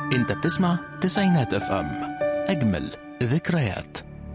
انت بتسمع تسعينات اف ام اجمل ذكريات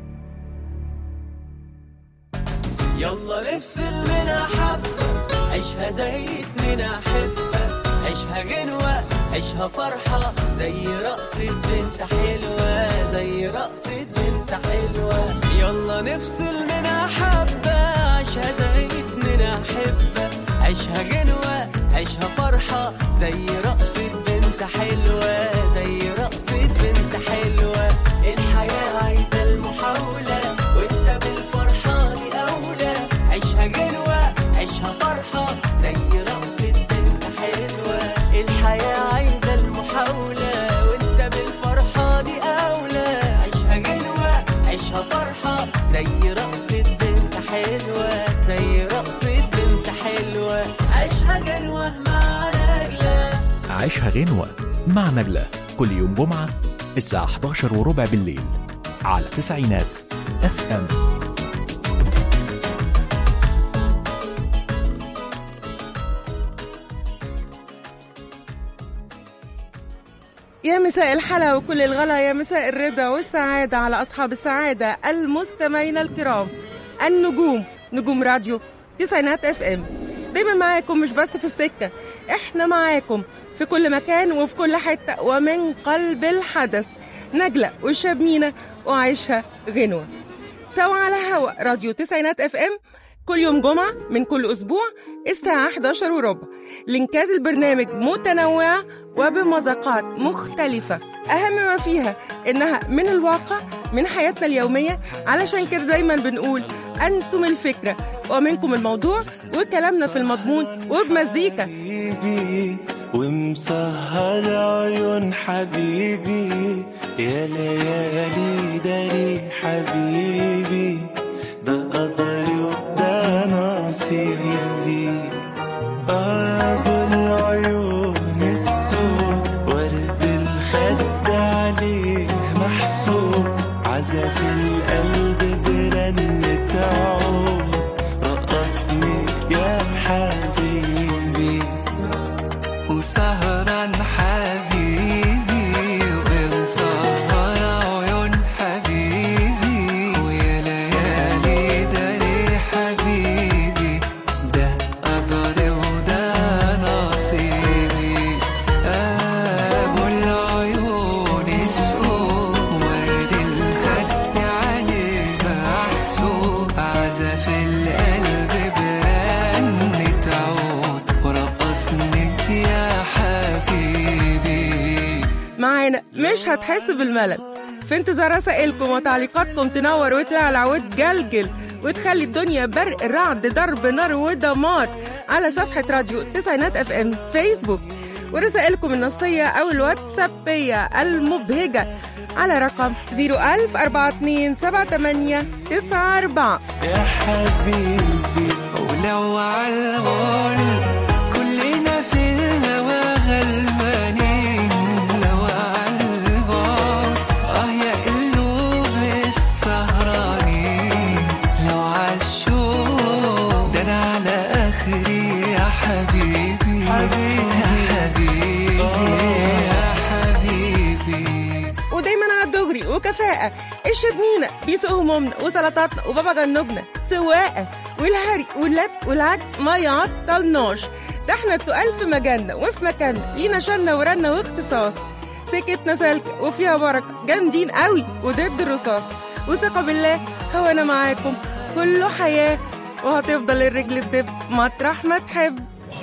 يلا نفصل منها حبة عيشها زي اتنين أحبة عيشها غنوة عيشها فرحة زي رقصة بنت حلوة زي رقصة بنت حلوة يلا نفصل منها حبة عيشها زي اتنين أحبة عيشها غنوة عيشها فرحة زي رقصة بنت حلوة زي رقصة بنت حلوة الحياة عايزة المحاولة وانت بالفرحة دي أولى عيشها غنوة عيشها فرحة زي رقصة بنت حلوة الحياة عايزة المحاولة وانت بالفرحة دي أولى عيشها غنوة عيشها فرحة زي رقصة بنت حلوة زي رقصة بنت حلوة عيشها غنوة مع نجلة عيشها غنوة مع نجلة كل يوم جمعة الساعة 11 وربع بالليل على تسعينات اف ام يا مساء الحلا وكل الغلا يا مساء الرضا والسعادة على أصحاب السعادة المستمعين الكرام النجوم نجوم راديو تسعينات اف ام دايما معاكم مش بس في السكة احنا معاكم في كل مكان وفي كل حتة ومن قلب الحدث نجلة وشابنينة وعيشها غنوة سوا على هوا راديو تسعينات اف ام كل يوم جمعة من كل أسبوع الساعة 11 وربع لينكات البرنامج متنوعة وبمذاقات مختلفة أهم ما فيها إنها من الواقع من حياتنا اليومية علشان كده دايما بنقول أنتم الفكرة ومنكم الموضوع وكلامنا في المضمون وبمزيكا حبيبي ومسهر عيون حبيبي يا ليالي داري حبيبي ده قدري وده نصيبي أبو العيون السود ورد الخد عليه محسوب عزف القلب برنة عود رقصني يا حبيبي وسهران حبيبي وبنسهر عيون حبيبي ويا ليالي داري حبيبي ده قدري وده نصيبي أبو العيون السود ورد الخد عليه محسوب عزف القلب برنة عود ورقصني يا حبيبي معانا مش هتحس بالملل في انتظار رسائلكم وتعليقاتكم تنور وتعلع وتجلجل وتخلي الدنيا برق رعد ضرب نار ودمار على صفحة راديو تسعينات اف ام فيسبوك ورسائلكم النصية أو الواتسابية المبهجة على رقم 010427894 يا حبيبي ولو عالغول كلنا في الهوى غلبانين لو عالبعد اه يا قلوب السهرانين لو عالشوق ده انا على اخري يا حبيبي حبيبي. يا حبيبي يا حبيبي ودايما على الدغري وكفاءة الشبنينة بيسوق همومنا وسلطاتنا وبابا جنوبنا سواقة والهري واللت والعد ما يعطلناش ده احنا التقال في مجالنا وفي مكاننا لينا شنة ورنة واختصاص سكتنا سالكة وفيها بركة جامدين قوي وضد الرصاص وثقة بالله هو أنا معاكم كله حياة وهتفضل الرجل تدب مطرح ما تحب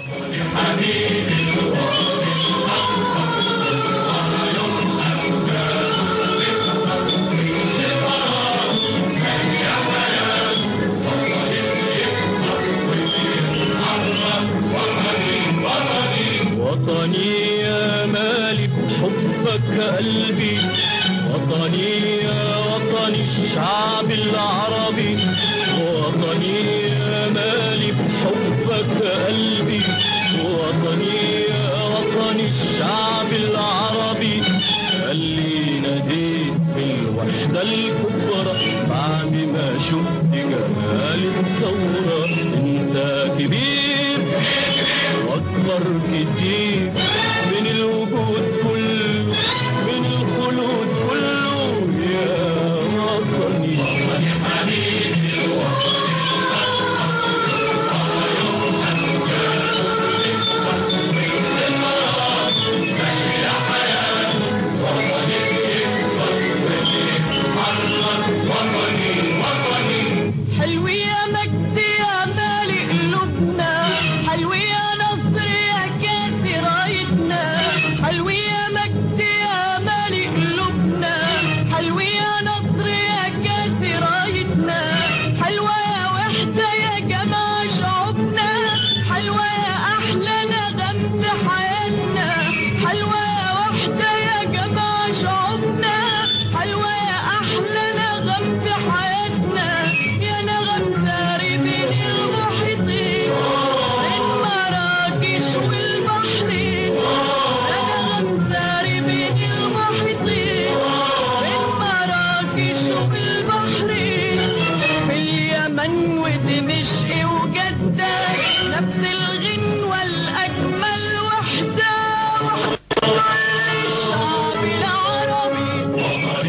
وطني يا مالك حبك قلبي وطني يا وطني الشعب العربي وطني يا مالك حبك قلبي وطني يا وطني الشعب العربي اللي ناديت بالوحدة الكبرى بعد ما شفت جمال الثورة انت كبير واكبر كتير من الوجود كله حياتنا حلوة واحدة يا جماعة شعوبنا حلوة يا أحلى نغم في حياتنا يا نغم ساري بين المحيطين بين مراكش والبحرين يا نغم ساري بين المحيطين بين مراكش والبحرين في اليمن ودمشق وجدة نفس الغنوة الأجمل وحدة وحدة الشعب العربي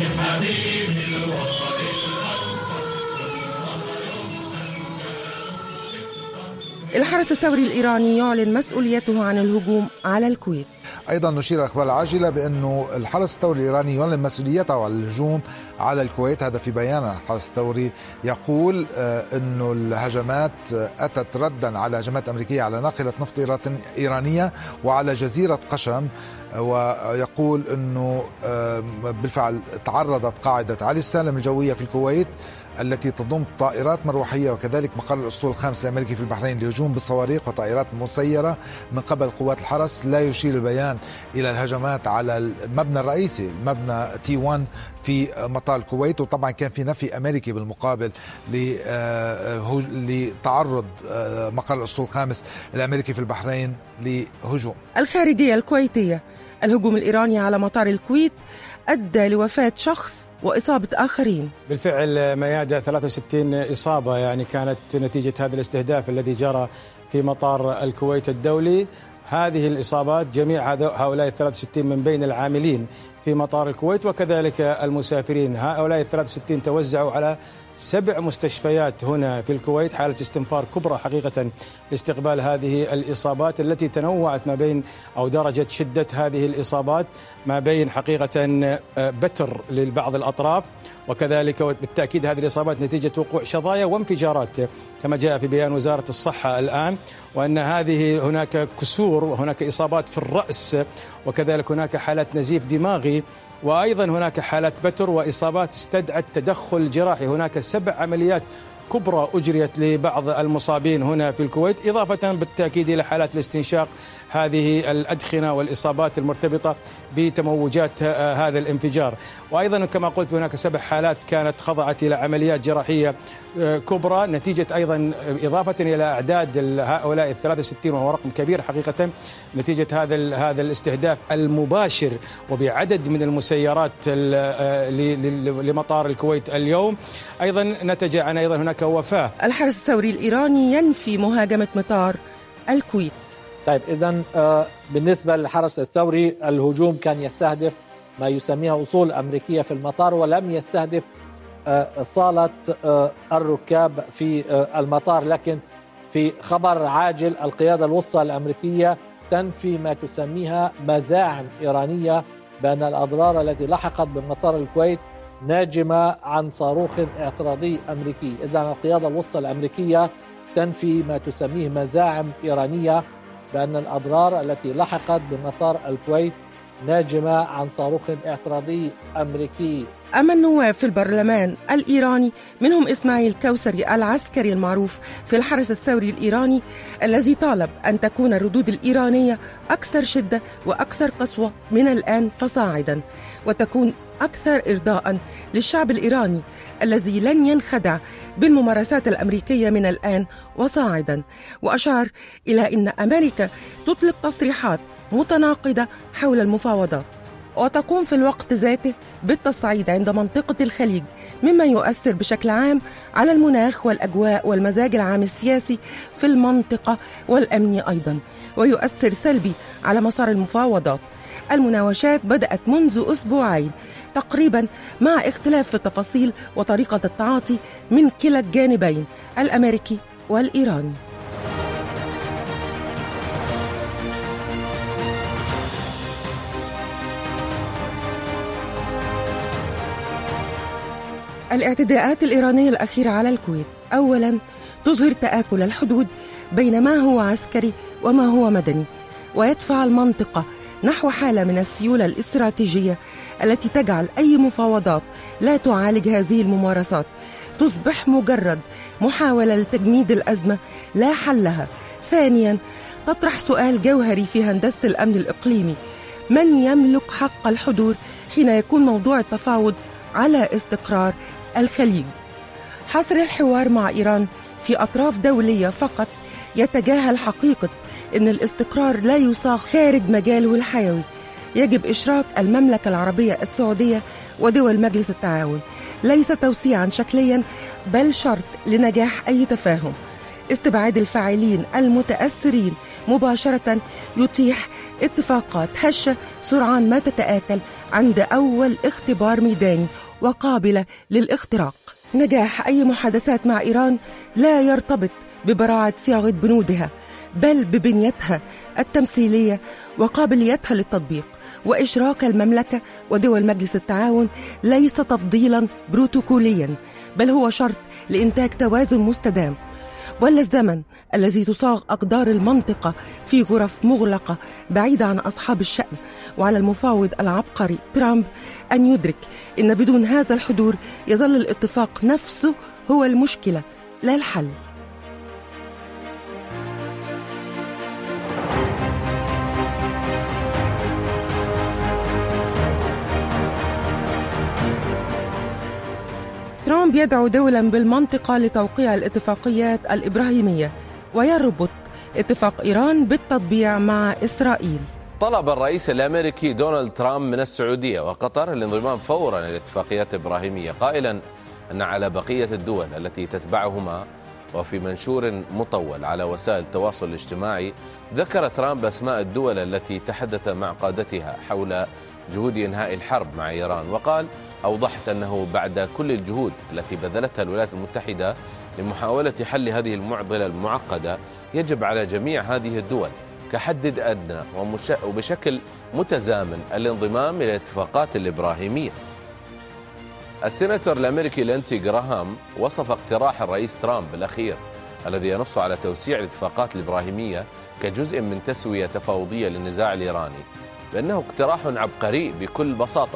الحرس الثوري الإيراني يعلن مسؤوليته عن الهجوم على الكويت ايضا نشير الاخبار العاجله بانه الحرس الثوري الايراني يعلن مسؤوليته على الهجوم على الكويت هذا في بيان الحرس الثوري يقول آه، انه الهجمات آه، اتت ردا على هجمات امريكيه على ناقله نفط إيرات- ايرانيه وعلى جزيره قشم آه، ويقول انه آه، بالفعل تعرضت قاعده علي السالم الجويه في الكويت التي تضم طائرات مروحيه وكذلك مقر الاسطول الخامس الامريكي في البحرين للهجوم بالصواريخ وطائرات مسيره من قبل قوات الحرس لا يشير البيان الى الهجمات على المبنى الرئيسي المبنى تي 1 في مطار الكويت وطبعا كان في نفي امريكي بالمقابل ل- آه، هو- لتعرض آه، مقر الاسطول الخامس الامريكي في البحرين لهجوم الخارجية الكويتية الهجوم الإيراني على مطار الكويت أدى لوفاة شخص وإصابة آخرين بالفعل ما يعدى 63 إصابة يعني كانت نتيجة هذا الاستهداف الذي جرى في مطار الكويت الدولي هذه الإصابات جميع هذو- هؤلاء ال 63 من بين العاملين في مطار الكويت وكذلك المسافرين هؤلاء ال 63 توزعوا على سبع مستشفيات هنا في الكويت حالة استنفار كبرى حقيقة لاستقبال هذه الإصابات التي تنوعت ما بين أو درجة شدة هذه الإصابات ما بين حقيقة آه، بتر لبعض الأطراف وكذلك بالتأكيد هذه الإصابات نتيجة وقوع شظايا وانفجارات كما جاء في بيان وزارة الصحة الآن وأن هذه هناك كسور وهناك إصابات في الرأس وكذلك هناك حالات نزيف دماغي وأيضا هناك حالات بتر وإصابات استدعت تدخل جراحي هناك سبع عمليات كبرى أجريت لبعض المصابين هنا في الكويت إضافة بالتأكيد إلى حالات الاستنشاق هذه الأدخنة والإصابات المرتبطة بتموجات آه، هذا الانفجار وأيضا كما قلت هناك سبع حالات كانت خضعت إلى عمليات جراحية آه، كبرى نتيجة أيضا إضافة إلى أعداد ال- هؤلاء ال 63 وهو رقم كبير حقيقة نتيجة هذا ال- هذا الاستهداف المباشر وبعدد من المسيرات ال- آه، ل- ل- لمطار الكويت اليوم أيضا نتج عن أيضا هناك وفاة الحرس الثوري الإيراني ينفي مهاجمة مطار الكويت طيب اذا بالنسبه للحرس الثوري الهجوم كان يستهدف ما يسميها اصول امريكيه في المطار ولم يستهدف آه، صاله آه، الركاب في آه، المطار لكن في خبر عاجل القياده الوسطى الامريكيه تنفي ما تسميها مزاعم ايرانيه بان الاضرار التي لحقت بمطار الكويت ناجمه عن صاروخ اعتراضي امريكي، اذا القياده الوسطى الامريكيه تنفي ما تسميه مزاعم ايرانيه بأن الأضرار التي لحقت بمطار الكويت ناجمة عن صاروخ اعتراضي أمريكي أما النواب في البرلمان الإيراني منهم إسماعيل كوثري العسكري المعروف في الحرس الثوري الإيراني الذي طالب أن تكون الردود الإيرانية أكثر شدة وأكثر قسوة من الآن فصاعدا وتكون أكثر إرضاء للشعب الإيراني الذي لن ينخدع بالممارسات الأمريكية من الآن وصاعدا وأشار إلى أن أمريكا تطلق تصريحات متناقضة حول المفاوضات وتقوم في الوقت ذاته بالتصعيد عند منطقة الخليج مما يؤثر بشكل عام على المناخ والأجواء والمزاج العام السياسي في المنطقة والأمني أيضا ويؤثر سلبي على مسار المفاوضات المناوشات بدأت منذ أسبوعين تقريبا مع اختلاف في التفاصيل وطريقة التعاطي من كلا الجانبين الأمريكي والإيراني الاعتداءات الإيرانية الأخيرة على الكويت أولا تظهر تآكل الحدود بين ما هو عسكري وما هو مدني ويدفع المنطقة نحو حالة من السيولة الاستراتيجية التي تجعل أي مفاوضات لا تعالج هذه الممارسات تصبح مجرد محاولة لتجميد الأزمة لا حل لها ثانيا تطرح سؤال جوهري في هندسة الأمن الإقليمي من يملك حق الحضور حين يكون موضوع التفاوض على استقرار الخليج حصر الحوار مع إيران في أطراف دولية فقط يتجاهل حقيقة أن الاستقرار لا يصاغ خارج مجاله الحيوي يجب إشراك المملكة العربية السعودية ودول مجلس التعاون ليس توسيعا شكليا بل شرط لنجاح أي تفاهم استبعاد الفاعلين المتأثرين مباشرة يتيح اتفاقات هشة سرعان ما تتآكل عند أول اختبار ميداني وقابلة للاختراق نجاح أي محادثات مع إيران لا يرتبط ببراعة صياغة بنودها بل ببنيتها التمثيلية وقابليتها للتطبيق وإشراك المملكة ودول مجلس التعاون ليس تفضيلا بروتوكوليا بل هو شرط لإنتاج توازن مستدام ولا الزمن الذي تصاغ أقدار المنطقة في غرف مغلقة بعيدة عن أصحاب الشأن وعلى المفاوض العبقري ترامب أن يدرك أن بدون هذا الحضور يظل الاتفاق نفسه هو المشكلة لا الحل ترامب يدعو دولا بالمنطقة لتوقيع الاتفاقيات الإبراهيمية ويربط اتفاق إيران بالتطبيع مع إسرائيل طلب الرئيس الامريكي دونالد ترامب من السعوديه وقطر الانضمام فورا الى اتفاقيات ابراهيميه قائلا ان على بقيه الدول التي تتبعهما وفي منشور مطول على وسائل التواصل الاجتماعي ذكر ترامب اسماء الدول التي تحدث مع قادتها حول جهود انهاء الحرب مع ايران وقال اوضحت انه بعد كل الجهود التي بذلتها الولايات المتحده لمحاوله حل هذه المعضله المعقده يجب على جميع هذه الدول كحد أدنى ومش... وبشكل متزامن الانضمام إلى الاتفاقات الإبراهيمية السيناتور الأمريكي لينسي جراهام وصف اقتراح الرئيس ترامب الأخير الذي ينص على توسيع الاتفاقات الإبراهيمية كجزء من تسوية تفاوضية للنزاع الإيراني بأنه اقتراح عبقري بكل بساطة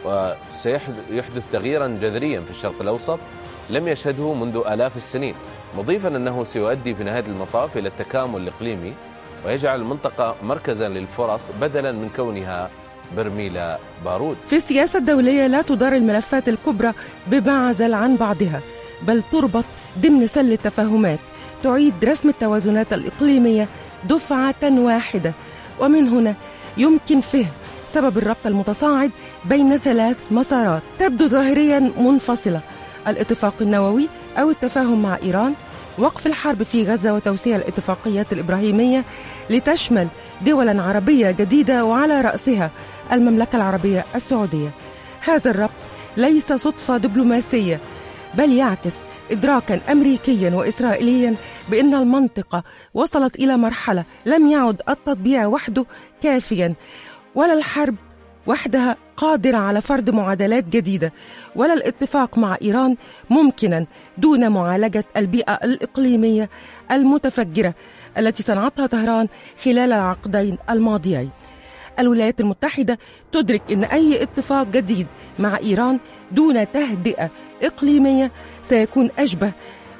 وسيحدث تغييرا جذريا في الشرق الأوسط لم يشهده منذ آلاف السنين مضيفا أنه سيؤدي في نهاية المطاف إلى التكامل الإقليمي ويجعل المنطقة مركزا للفرص بدلا من كونها برميل بارود في السياسة الدولية لا تدار الملفات الكبرى بمعزل عن بعضها بل تربط ضمن سل التفاهمات تعيد رسم التوازنات الإقليمية دفعة واحدة ومن هنا يمكن فهم سبب الربط المتصاعد بين ثلاث مسارات تبدو ظاهريا منفصلة الاتفاق النووي أو التفاهم مع إيران وقف الحرب في غزة وتوسيع الاتفاقيات الإبراهيمية لتشمل دولا عربية جديدة وعلى رأسها المملكة العربية السعودية هذا الربط ليس صدفة دبلوماسية بل يعكس إدراكا أمريكيا وإسرائيليا بأن المنطقة وصلت إلى مرحلة لم يعد التطبيع وحده كافيا ولا الحرب وحدها قادرة على فرض معادلات جديدة ولا الاتفاق مع إيران ممكنا دون معالجة البيئة الإقليمية المتفجرة التي صنعتها طهران خلال العقدين الماضيين الولايات المتحدة تدرك أن أي اتفاق جديد مع إيران دون تهدئة إقليمية سيكون أشبه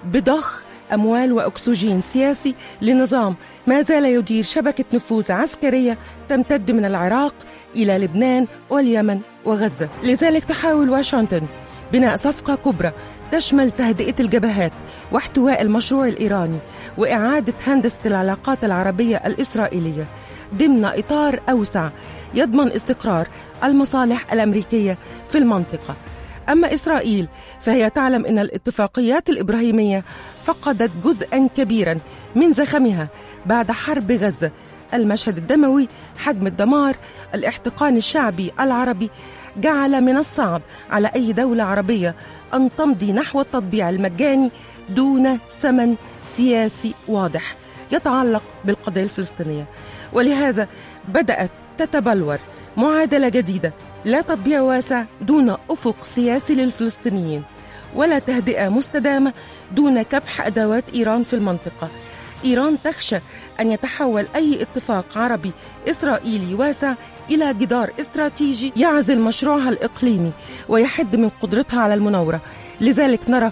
بضخ أموال وأكسجين سياسي لنظام ما زال يدير شبكة نفوذ عسكرية تمتد من العراق إلى لبنان واليمن وغزة لذلك تحاول واشنطن بناء صفقة كبرى تشمل تهدئة الجبهات واحتواء المشروع الإيراني وإعادة هندسة العلاقات العربية الإسرائيلية ضمن إطار أوسع يضمن استقرار المصالح الأمريكية في المنطقة أما إسرائيل فهي تعلم أن الاتفاقيات الإبراهيمية فقدت جزءا كبيرا من زخمها بعد حرب غزة المشهد الدموي حجم الدمار الاحتقان الشعبي العربي جعل من الصعب على أي دولة عربية أن تمضي نحو التطبيع المجاني دون ثمن سياسي واضح يتعلق بالقضية الفلسطينية ولهذا بدأت تتبلور معادلة جديدة لا تطبيع واسع دون افق سياسي للفلسطينيين ولا تهدئه مستدامه دون كبح ادوات ايران في المنطقه ايران تخشى ان يتحول اي اتفاق عربي اسرائيلي واسع الى جدار استراتيجي يعزل مشروعها الاقليمي ويحد من قدرتها على المناوره لذلك نرى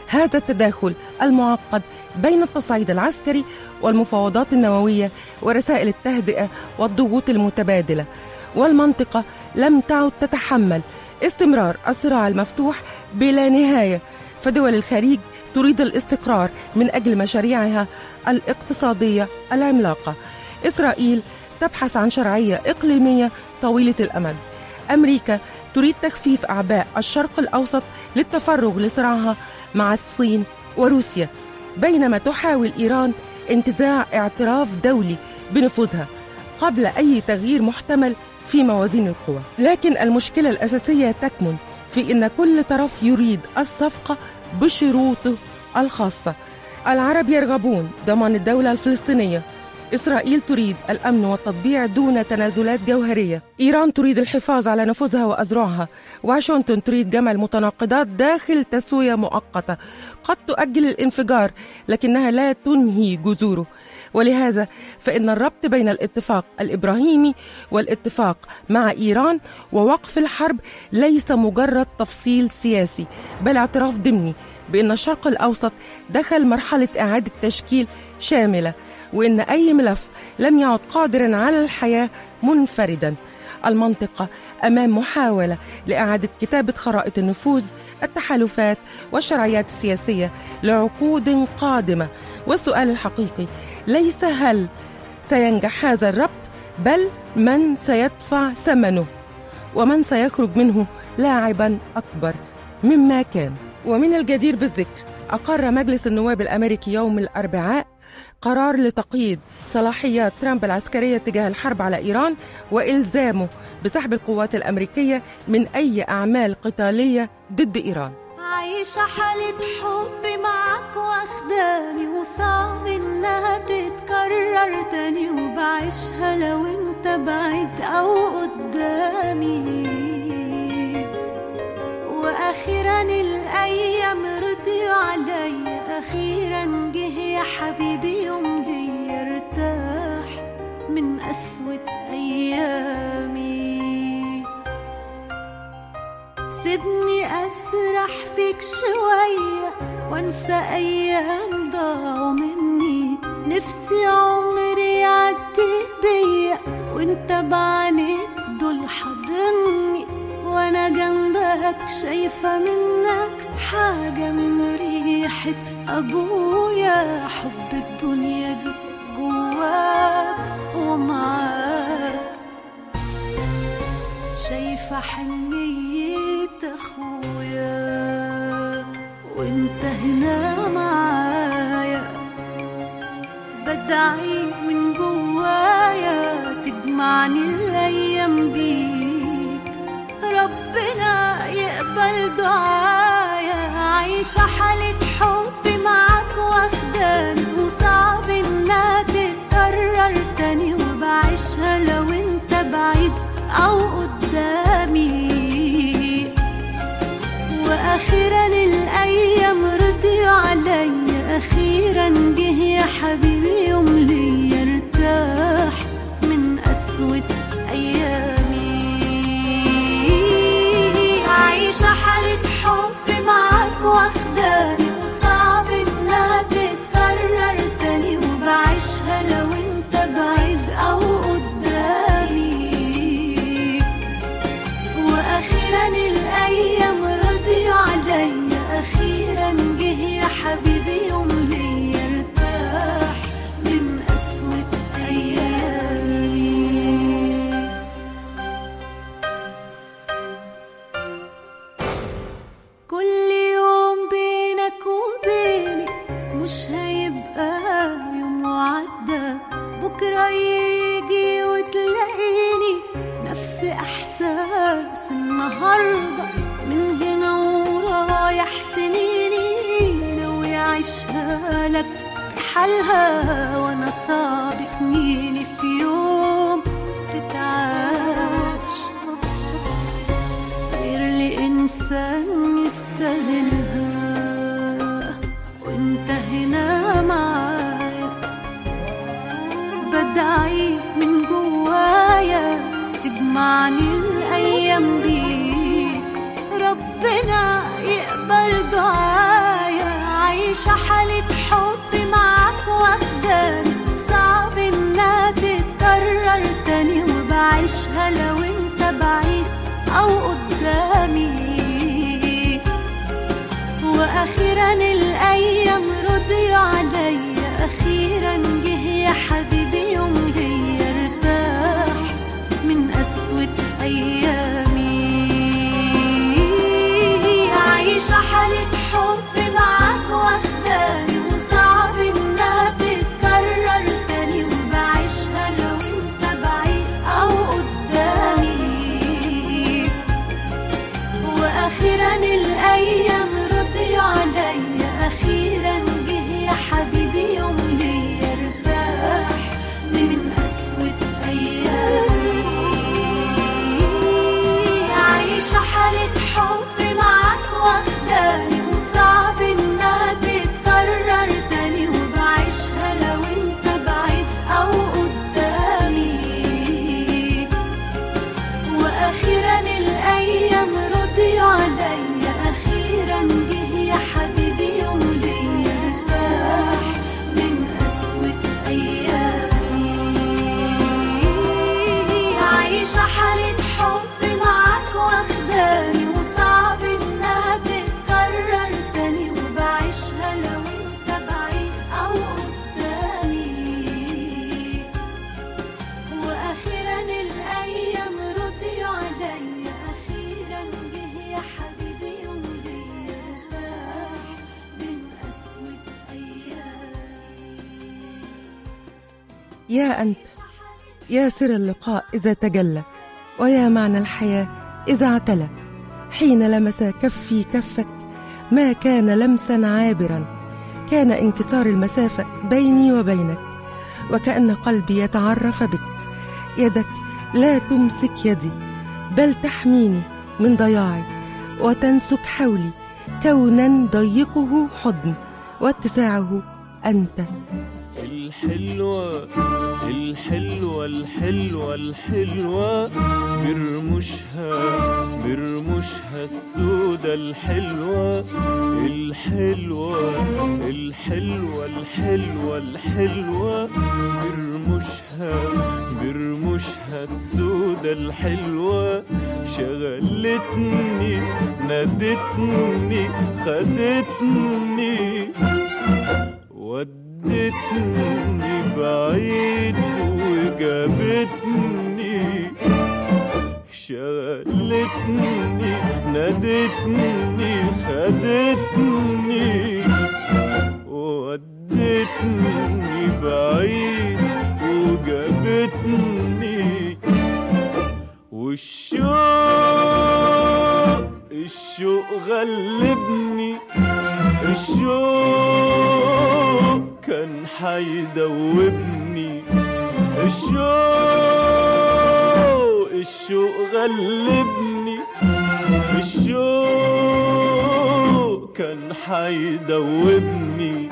هذا التداخل المعقد بين التصعيد العسكري والمفاوضات النووية ورسائل التهدئة والضغوط المتبادلة والمنطقة لم تعد تتحمل استمرار الصراع المفتوح بلا نهاية فدول الخليج تريد الاستقرار من أجل مشاريعها الاقتصادية العملاقة إسرائيل تبحث عن شرعية إقليمية طويلة الأمد أمريكا تريد تخفيف أعباء الشرق الأوسط للتفرغ لصراعها مع الصين وروسيا بينما تحاول إيران انتزاع اعتراف دولي بنفوذها قبل أي تغيير محتمل في موازين القوى لكن المشكلة الأساسية تكمن في أن كل طرف يريد الصفقة بشروطه الخاصة العرب يرغبون ضمان الدولة الفلسطينية إسرائيل تريد الأمن والتطبيع دون تنازلات جوهرية إيران تريد الحفاظ على نفوذها وأذرعها واشنطن تريد جمع المتناقضات داخل تسوية مؤقتة قد تؤجل الانفجار لكنها لا تنهي جذوره ولهذا فإن الربط بين الاتفاق الإبراهيمي والاتفاق مع إيران ووقف الحرب ليس مجرد تفصيل سياسي بل اعتراف ضمني بأن الشرق الأوسط دخل مرحلة إعادة تشكيل شاملة وإن أي ملف لم يعد قادرا على الحياة منفردا المنطقة أمام محاولة لإعادة كتابة خرائط النفوذ التحالفات والشرعيات السياسية لعقود قادمة والسؤال الحقيقي ليس هل سينجح هذا الربط بل من سيدفع ثمنه ومن سيخرج منه لاعبا أكبر مما كان ومن الجدير بالذكر أقر مجلس النواب الأمريكي يوم الأربعاء قرار لتقييد صلاحيات ترامب العسكرية تجاه الحرب على إيران وإلزامه بسحب القوات الأمريكية من أي أعمال قتالية ضد إيران عايشة حالة حب معاك واخداني وصعب انها تتكرر تاني وبعيشها لو انت بعيد او قدامي واخيرا الايام رضيوا عليا اخيرا جه يا حبيبي يوم لي ارتاح من قسوة ايامي سيبني اسرح فيك شوية وانسى ايام ضاعوا مني نفسي عمري يعدي بيا وانت بعينيك دول حاضني وانا جنبك شايفة منك حاجة من ريحة ابويا حب الدنيا دي جواك ومعاك شايفة حنية اخويا وانت هنا معايا بدعي من جوايا تجمعني الايام بيك ربنا يقبل دعايا عايشة حالة حب معاك واخداني وصعب انها تتكرر تاني وبعيشها لو انت بعيد او قدامي واخيرا الايام رضيوا عليا اخيرا جه يا حبيبي يوم لي ارتاح من قسوة ايامي عايشة حالة حب معاك واخداني وصعب انها تتكرر تاني وبعيشها لو انت بعيد او قدامي واخيرا الايام رضيوا عليا اخيرا جه يا حبيبي يوم لي ارتاح من قسوة ايامي كل يوم بينك وبيني مش هيبقى يوم وعدى بكرة يجي وتلاقيني نفس إحساس النهاردة من هنا ورايح سنيني ناوي أعيشها لك حالها وأنا صعب سنيني في يوم تتعاش غير لإنسان يستاهلها وانت هنا معايا بدعي من جوايا تجمعني الأيام بيك ربنا يقبل دعايا عايشة حالة حب معاك واخداني صعب انها تتكرر تاني وبعيشها لو انت بعيد او قدامي واخيرا الايام رضي عليا اخيرا جه يا حبيبي يوم جاي ارتاح من قسوة ايامي عايشة حالة حب معاك واخداني وصعب انها تتكرر تاني وبعيشها لو انت بعيد او قدامي واخيرا الايام رضي عليا اخيرا جه يا حبيبي يوم لي ارتاح من قسوة ايامي عايشة حالة حب معاك واخداني وصعب انها تتكرر تاني وبعيشها لو انت بعيد او قدامي واخيرا الايام رضي عليا اخيرا جه يا حبيبي يوم لي ارتاح من قسوة ايامي عايشة حالة حب معاك واخداني وصعب انها تتكرر تاني وبعيشها لو انت بعيد او قدامي واخيرا الايام رضي عليا اخيرا جه يا حبيبي يوم لي ارتاح من قسوة يا أنت يا سر اللقاء إذا تجلى ويا معنى الحياة إذا اعتلى حين لمس كفي كفك ما كان لمسا عابرا كان انكسار المسافة بيني وبينك وكأن قلبي يتعرف بك يدك لا تمسك يدي بل تحميني من ضياعي وتنسك حولي كونا ضيقه حضن واتساعه أنت الحلوة الحلوة الحلوة الحلوة برمشها برمشها السودة الحلوة الحلوة الحلوة الحلوة الحلوة برمشها برمشها السودة الحلوة شغلتني نادتني خدتني ودتني بعيد وجابتني شغلتني نادتني خدتني ودتني بعيد وجابتني والشوق الشوق غلبني الشوق كان حيدوبني الشوق الشوق غلبني الشوق كان حيدوبني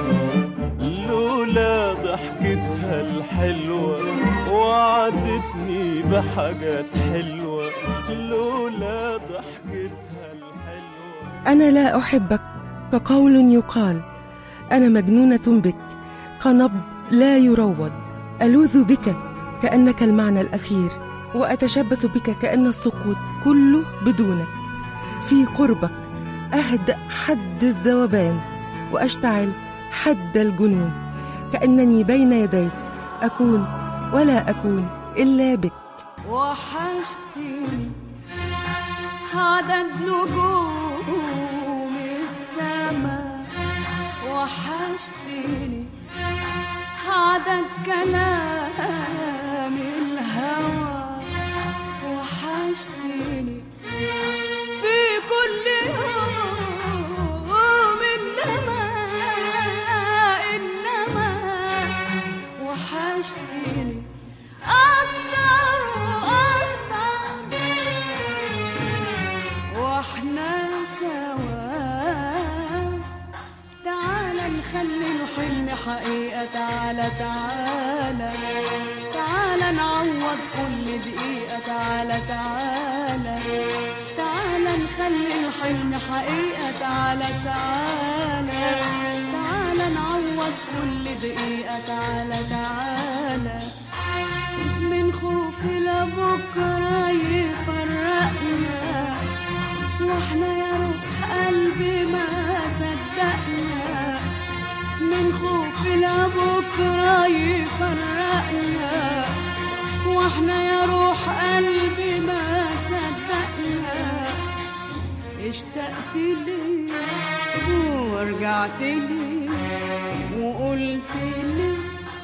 لولا ضحكتها الحلوة وعدتني بحاجات حلوة لولا ضحكتها الحلوة أنا لا أحبك كقول يقال أنا مجنونة بك كنبض لا يروض ألوذ بك كأنك المعنى الأخير وأتشبث بك كأن السقوط كله بدونك في قربك أهدأ حد الذوبان وأشتعل حد الجنون كأنني بين يديك أكون ولا أكون إلا بك وحشتني عدد نجوم السماء وحشتني عدد كلام الهوى وحشتني في كل يوم إنما إنما وحشتني أكتر وأكتر واحنا سوا تعالى نخلي الحلم حقيقة تعالى تعالى تعالى نعوض كل دقيقة تعالى تعالى تعالى نخلي الحلم حقيقة تعالى تعالى تعوض كل دقيقة تعالى تعالى من خوف لبكرة يفرقنا واحنا يا روح قلبي ما صدقنا من خوف لبكرة يفرقنا واحنا يا روح قلبي ما صدقنا اشتقت لي ورجعت لي وقلت لي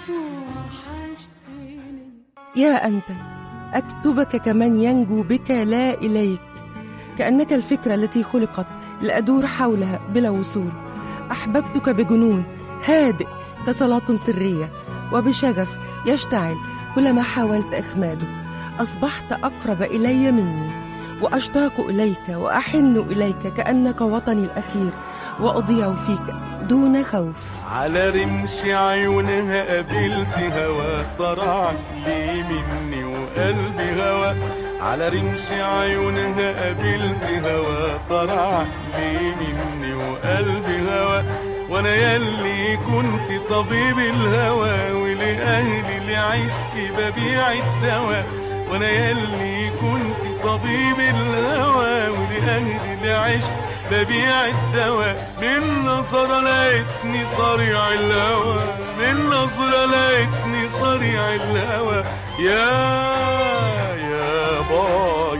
وحشتني يا أنت أكتبك كمن ينجو بك لا إليك كأنك الفكرة التي خلقت لأدور حولها بلا وصول أحببتك بجنون هادئ كصلاة سرية وبشغف يشتعل كلما حاولت إخماده أصبحت أقرب إلي مني وأشتاق إليك وأحن إليك كأنك وطني الأخير وأضيع فيك دون خوف على رمش عيونها قابلت هوا طرع لي مني وقلبي هوا على رمش عيونها قابلت هوا طرع لي مني وقلبي هوا وانا يلي كنت طبيب الهوى ولاهلي لعشقي ببيع الدواء وانا يلي كنت طبيب الهوى ولاهلي لعشقي ببيع الدواء من نظرة لقيتني صريع الهوى من نظرة لقيتني صريع الهوى يا يا باي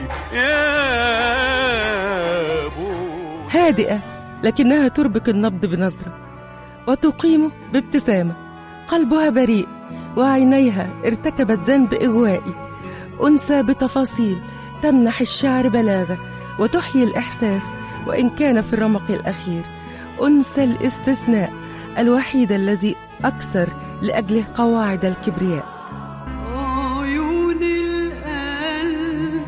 يا بوي هادئة لكنها تربك النبض بنظرة وتقيمه بابتسامة قلبها بريء وعينيها ارتكبت ذنب إغوائي أنثى بتفاصيل تمنح الشعر بلاغة وتحيي الإحساس وإن كان في الرمق الأخير أنثى الاستثناء الوحيد الذي أكثر لأجله قواعد الكبرياء عيون القلب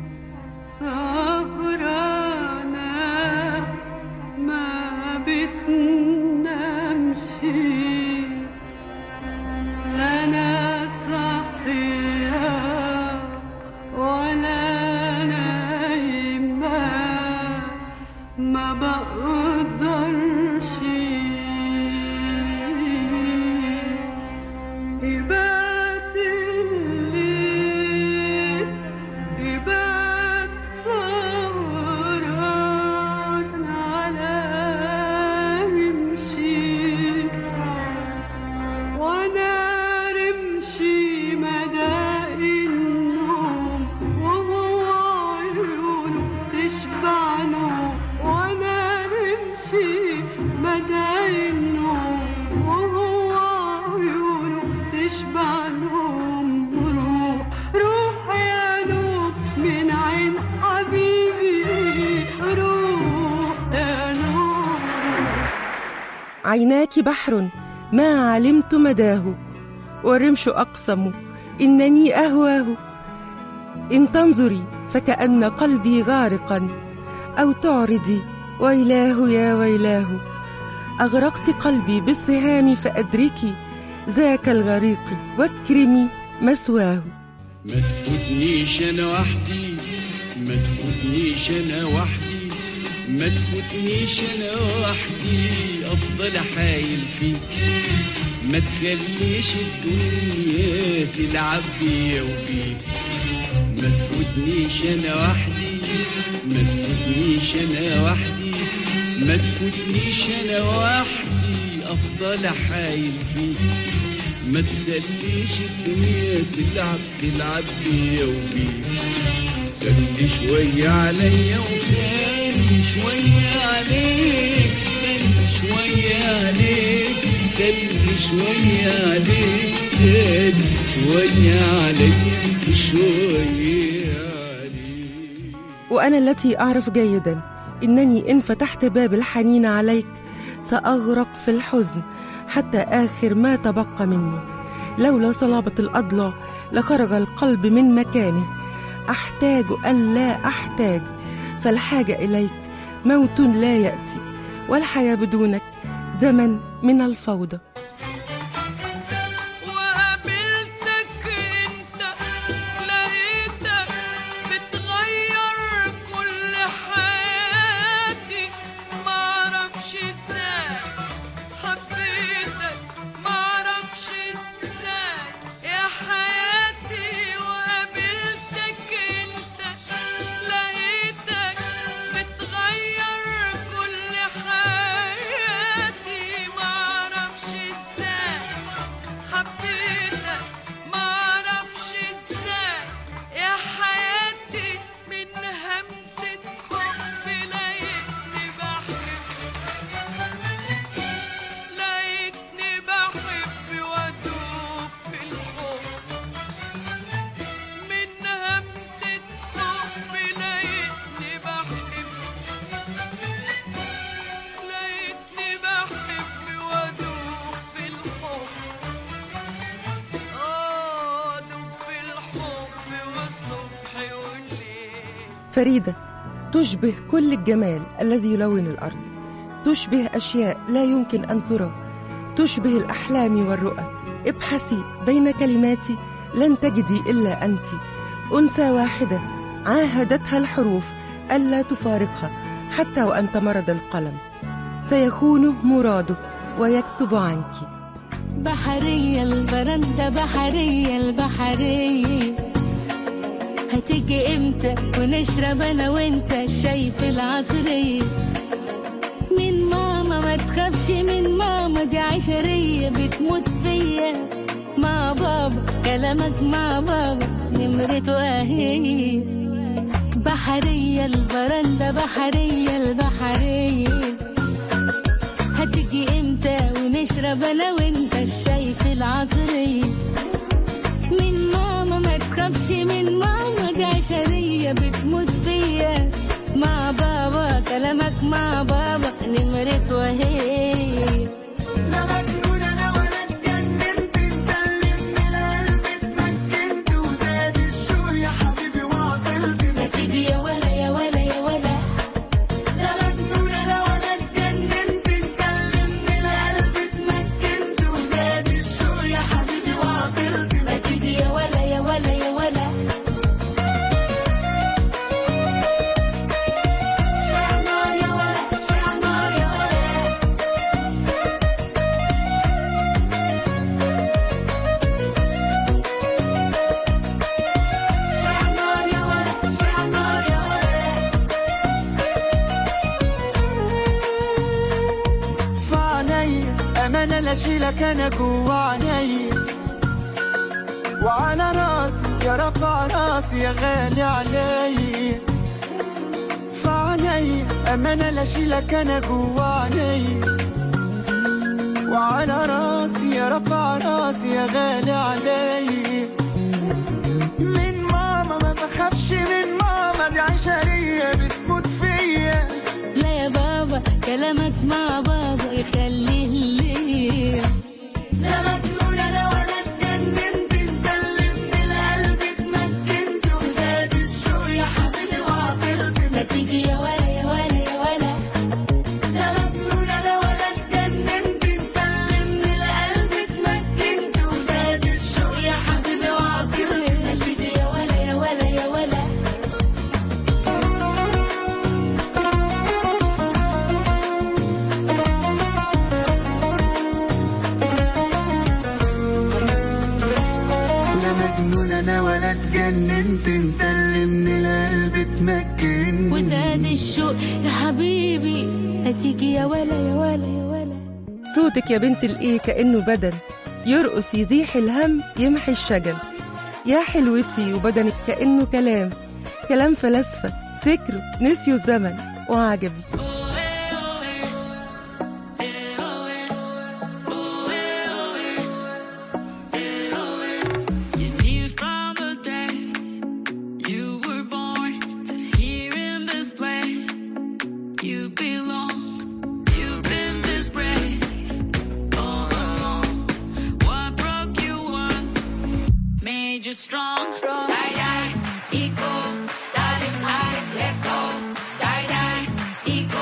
سهرانة ما بتنامش لا أنا صاحية ولا نايمة ما بقدرش يبات الليل يبات سهران على رمشي وانا رمشي مدى النوم وهو عيونه تشبع نوم وانا رمشي مدى النوم وهو عيونه تشبع نوم روح روح يا نوم من عين حبيبي روح يا نوم عيناك بحر ما علمت مداه والرمش أقسم إنني أهواه إن تنظري فكأن قلبي غارقا أو تعرضي ويلاه يا ويلاه أغرقت قلبي بالسهام فأدركي ذاك الغريق واكرمي مسواه ما تفوتنيش انا وحدي ما تفوتنيش انا وحدي ما تفوتنيش انا وحدي افضل حايل فيك ما تخليش الدنيا تلعب بيا وبيك ما تفوتنيش انا وحدي ما تفوتنيش انا وحدي ما تفوتنيش انا وحدي افضل حايل فيك ما تخليش الدنيا تلعب تلعب بيا وبيك خلي شوية عليا وخلي شوية عليك خلي شوية عليك خلي شوية عليك خلي شوية عليا شوية وأنا التي أعرف جيدا إنني إن فتحت باب الحنين عليك سأغرق في الحزن حتى آخر ما تبقى مني لولا صلابة الأضلاع لخرج القلب من مكانه أحتاج أن لا أحتاج فالحاجة إليك موت لا يأتي والحياة بدونك زمن من الفوضى وقابلتك انت لقيتك بتغير كل حياتي معرفش ازاي حبيتك فريدة تشبه كل الجمال الذي يلون الأرض تشبه أشياء لا يمكن أن ترى تشبه الأحلام والرؤى ابحثي بين كلماتي لن تجدي إلا أنت أنثى واحدة عاهدتها الحروف ألا تفارقها حتى وأن تمرض القلم سيخونه مراده ويكتب عنك بحرية البرندة بحرية البحرية هتيجي امتى ونشرب انا وانت الشاي في العصرية من ماما ما تخافش من ماما دي عشرية بتموت فيا مع بابا كلامك مع بابا نمرته اهي بحرية البرندة بحرية البحرية هتيجي امتى ونشرب انا وانت الشاي في العصرية من ماما ما تخافش من ماما دي عشرية بتموت فيا مع بابا كلامك مع بابا نمرة وهي لا مجنون انا ولا اتجننت انت اللي من القلب اتمكنت وزاد الشوق يا حبيبي وعطلت ما تيجي يا ولا يا ولا يا ولا لا مجنون انا ولا اتجننت انت اللي من القلب اتمكنت وزاد الشوق يا حبيبي وعطلت ما تيجي يا ولا يا ولا يا ولا شعر نار يا ولا شعر نار يا ولا شعر نار يا ولا شعر نار يا ولا فعنيا أمانة لا أشيلك أنا جوا عينيا وعلى راسي يا رفع راسي يا غالي عليا فعنيا أمانة لا أشيلك أنا جوا عينيا وعلى راسي يا رفع راسي يا غالي عليا من ماما ما بخافش من ماما دي عشرية بتموت فيا لا يا بابا كلامك مع بابا يخليه ليا لا مجنون انا ولا اتجننت انت اللي من القلب اتمكنت وزاد الشوق يا حبيبي وعطلت ما تيجي يا ولا يا ولا يا ولا لا مجنون انا ولا اتجننت انت اللي من القلب اتمكنت وزاد الشوق يا حبيبي وعطلت ما تيجي يا ولا يا ولا يا ولا لا مجنون انا ولا اتجننت انت اللي من القلب اتمكنت وزاد الشوق يا حبيبي هتيجي يا ولا يا ولا يا ولا صوتك يا بنت الايه كأنه بدن يرقص يزيح الهم يمحي الشجن يا حلوتي وبدنك كأنه كلام كلام فلاسفة سكروا نسيوا الزمن وعجبي You knew from the day you were born that here in this place you belong. You've been this brave all along. What broke you once made you strong. Die, die, equal, darling, I, let's go. Die, die, equal.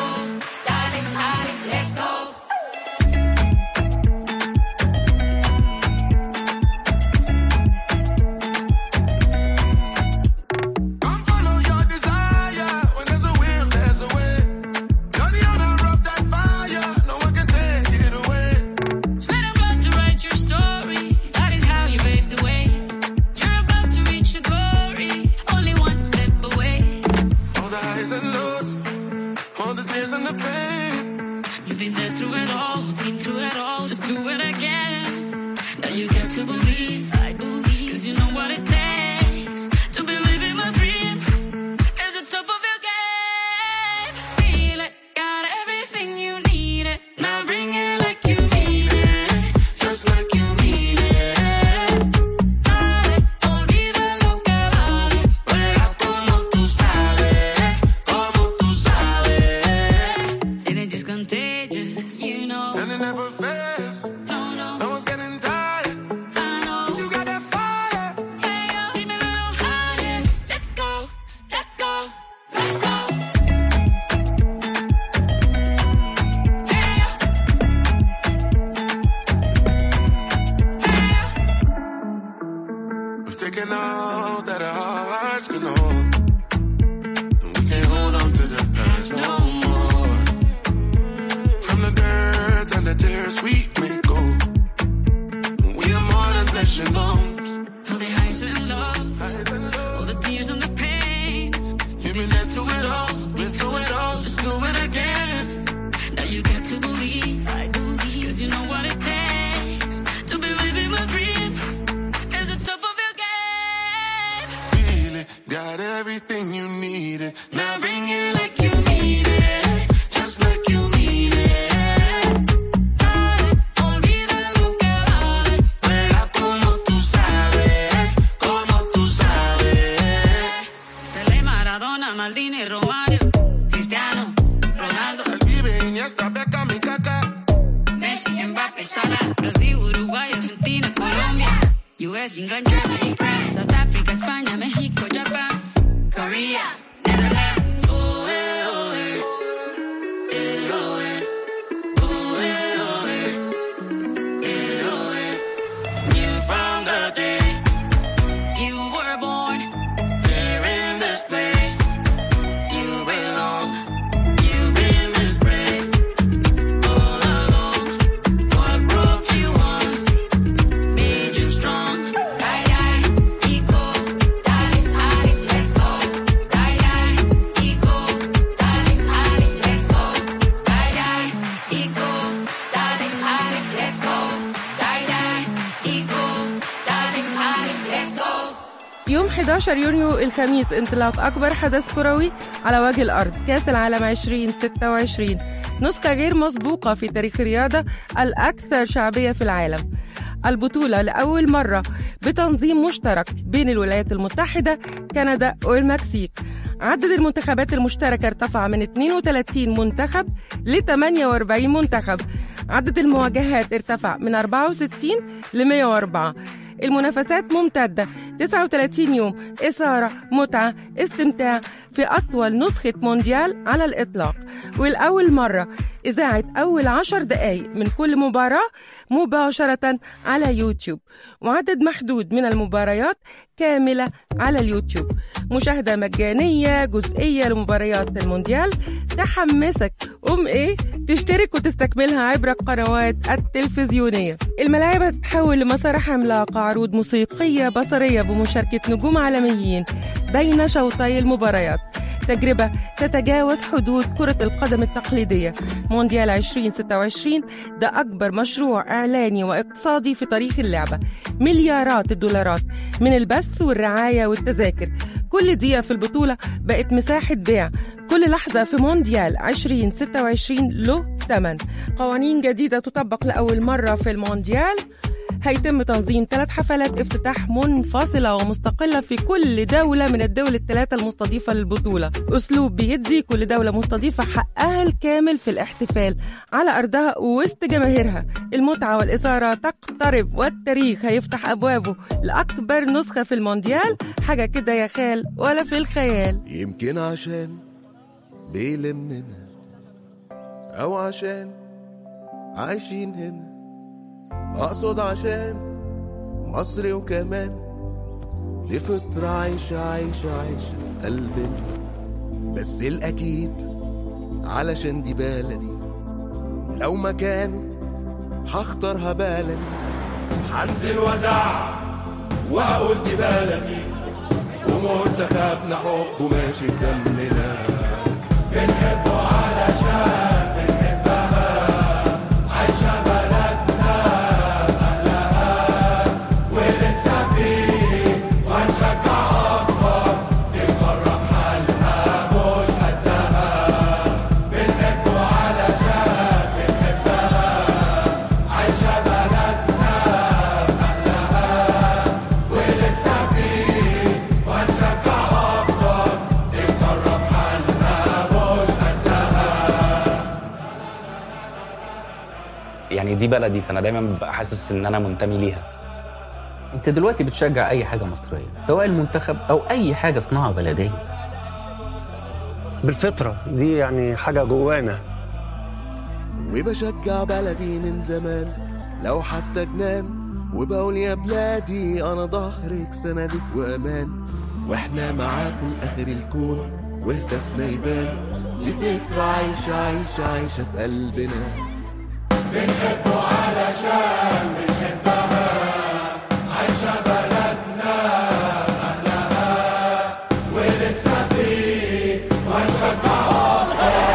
no. We can't hold on to the past no more. From the dirt and the tears we may go. We are more than flesh and bones. All the highs and lows, all the tears and the pain. You've been there through it all, been through it all, just do it again. Now you got to believe, I believe, cause you know what it takes to be living my dream at the top of your game. Feel it, got everything you needed. Now bring it like you need it, just like you need it. Olvida lo que vale. Juega como tú sabes, como tú sabes. Pelé, Maradona, Maldini, Romario, Cristiano, Ronaldo, Vive Iniesta, Beckham y Kaká. Messi, Mbappé, Salah, Brasil, Uruguay, Argentina, Colombia, US, England, Germany, France, South Africa, España, México, Japan, Korea, Netherlands. Oh, eh, oh, eh. Eh, oh, eh. Oh, eh, oh, eh. Eh, oh, eh. Knew from the day You were born, Here in this place, you belong. You've been disgraced all along. What broke you once made you strong. Die, die, ego, dale, dale, let's go. Die, die, ego, dale, dale, let's go. Die, die, ego, dale, dale, let's go. Die, die, ego, dale, dale, let's go. يوم 11 يونيو الخميس انطلاق أكبر حدث كروي على وجه الأرض كأس العالم 2026 نسخة غير مسبوقة في تاريخ الرياضة الأكثر شعبية في العالم البطولة لأول مرة بتنظيم مشترك بين الولايات المتحدة كندا والمكسيك عدد المنتخبات المشتركة ارتفع من 32 منتخب ل 48 منتخب عدد المواجهات ارتفع من 64 ل 104 المنافسات ممتدة 39 يوم إثارة متعة استمتاع في أطول نسخة مونديال على الإطلاق والأول مرة إذاعة أول عشر دقايق من كل مباراة مباشرة على يوتيوب وعدد محدود من المباريات كاملة على اليوتيوب مشاهدة مجانية جزئية لمباريات المونديال تحمسك أم إيه تشترك وتستكملها عبر القنوات التلفزيونية الملاعب هتتحول لمسارح عملاقة عروض موسيقية بصرية بمشاركة نجوم عالميين بين شوطي المباريات تجربة تتجاوز حدود كرة القدم التقليدية مونديال 2026 ده أكبر مشروع إعلاني واقتصادي في تاريخ اللعبة مليارات الدولارات من البث والرعاية والتذاكر كل دقيقة في البطولة بقت مساحة بيع كل لحظة في مونديال 2026 له ثمن قوانين جديدة تطبق لأول مرة في المونديال هيتم تنظيم ثلاث حفلات افتتاح منفصلة ومستقلة في كل دولة من الدول الثلاثة المستضيفة للبطولة أسلوب بيدي كل دولة مستضيفة حقها الكامل في الاحتفال على أرضها وسط جماهيرها المتعة والإثارة تقترب والتاريخ هيفتح أبوابه لأكبر نسخة في المونديال حاجة كده يا خال ولا في الخيال يمكن عشان بيلمنا أو عشان عايشين هنا أقصد عشان مصر وكمان لفترة عايشة عايشة عايشة في قلبنا بس الأكيد علشان دي بلدي ولو مكان هختارها بلدي هنزل وزع وهقول دي بلدي ومنتخبنا حب ماشي في دمنا بنحبه علشان بنحبها عايشة بلدنا بأهلها ولسه فيه وهنشجع أكبر نقرب حالها مش قدها بنحبه علشان بنحبها عايشة بلدنا بأهلها ولسه فيه وهنشجع أكبر نقرب حالها مش قدها يعني دي بلدي فانا دايما ببقى حاسس ان انا منتمي ليها انت دلوقتي بتشجع اي حاجه مصريه سواء المنتخب او اي حاجه صناعه بلديه بالفطرة دي يعني حاجة جوانا وبشجع بلدي من زمان لو حتى جنان وبقول يا بلادي انا ظهرك سندك وامان واحنا معاكم اخر الكون وهدفنا يبان لفترة عايشة عايشة عايشة في قلبنا بنحبه علشان بنحبها عايشة بلدنا أهلها ولسه فيه وهنشجعهم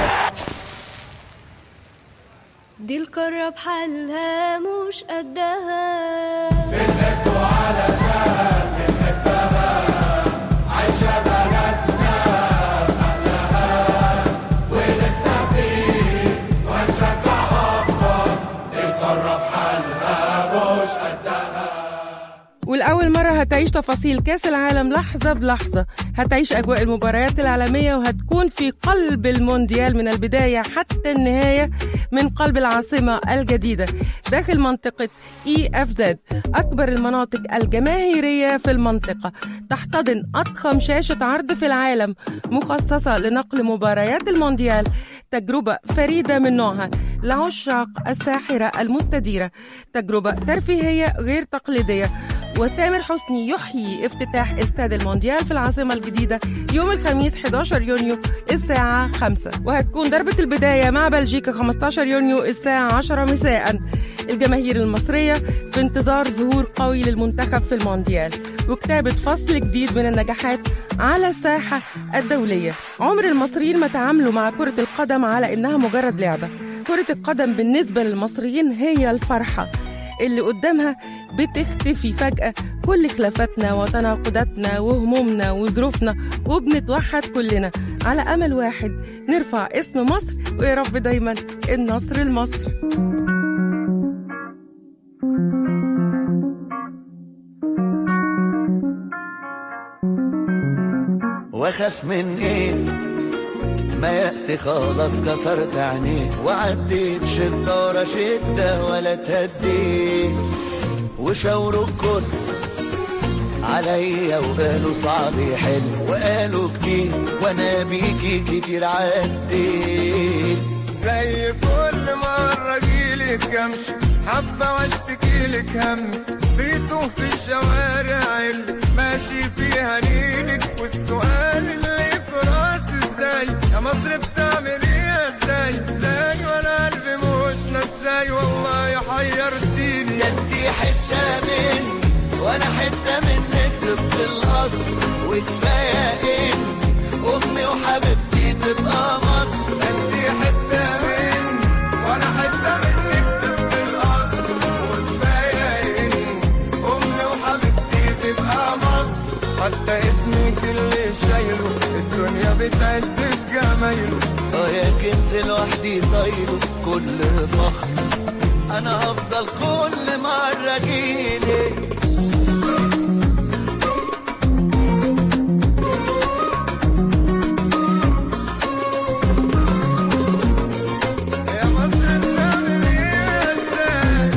دي القارة بحالها مش قدها بنحبه علشان بنحبها عايشة بلدنا أهلها ولسه فيه وهنشجعهم القارة بحالها مش قدها والأول مرة هتعيش تفاصيل كأس العالم لحظة بلحظة هتعيش أجواء المباريات العالمية وهتكون في قلب المونديال من البداية حتى النهاية من قلب العاصمة الجديدة داخل منطقة اي اف زد أكبر المناطق الجماهيرية في المنطقة تحتضن أضخم شاشة عرض في العالم مخصصة لنقل مباريات المونديال تجربة فريدة من نوعها لعشاق الساحرة المستديرة تجربة ترفيهية غير تقليدية وتامر حسني يحيي افتتاح استاد المونديال في العاصمة الجديدة يوم الخميس 11 يونيو الساعة 5 وهتكون ضربة البداية مع بلجيكا 15 يونيو الساعة 10 مساء الجماهير المصرية في انتظار ظهور قوي للمنتخب في المونديال وكتابة فصل جديد من النجاحات على الساحة الدولية عمر المصريين ما تعاملوا مع كرة القدم على إنها مجرد لعبة كرة القدم بالنسبة للمصريين هي الفرحة اللي قدامها بتختفي فجأة كل خلافاتنا وتناقضاتنا وهمومنا وظروفنا وبنتوحد كلنا على أمل واحد نرفع اسم مصر ويا رب دايما النصر لمصر واخاف من ايه ما يأسي خلاص كسرت عينيه وعديت شدة ورا شدة ولا تهديت وشاوروا الكل عليا وقالوا صعب يحل وقالوا كتير وانا بيكي كتير عديت زي كل مرة جيلك امشي حبة واشتكي لك همي بيتوه في الشوارع اللي ماشي فيها نيلك والسؤال اللي في راسي ازاي يا مصر بتعمل ايه ازاي ازاي وانا قلبي مش نساي والله حيرتيني ده انتي حتة مني وانا حتة منك طبق الاصل وكفاية ان امي وحبيبتي تبقى مصر انتي حتة مني وانا حتة منك طبق الاصل وكفاية ان امي وحبيبتي تبقى مصر حتى اسمك اللي شايله الدنيا بتعد بجمايله اه يا كنز لوحدي طايله كل فخر انا هفضل كل مرة جيلك يا مصر بتعمل ايه ازاي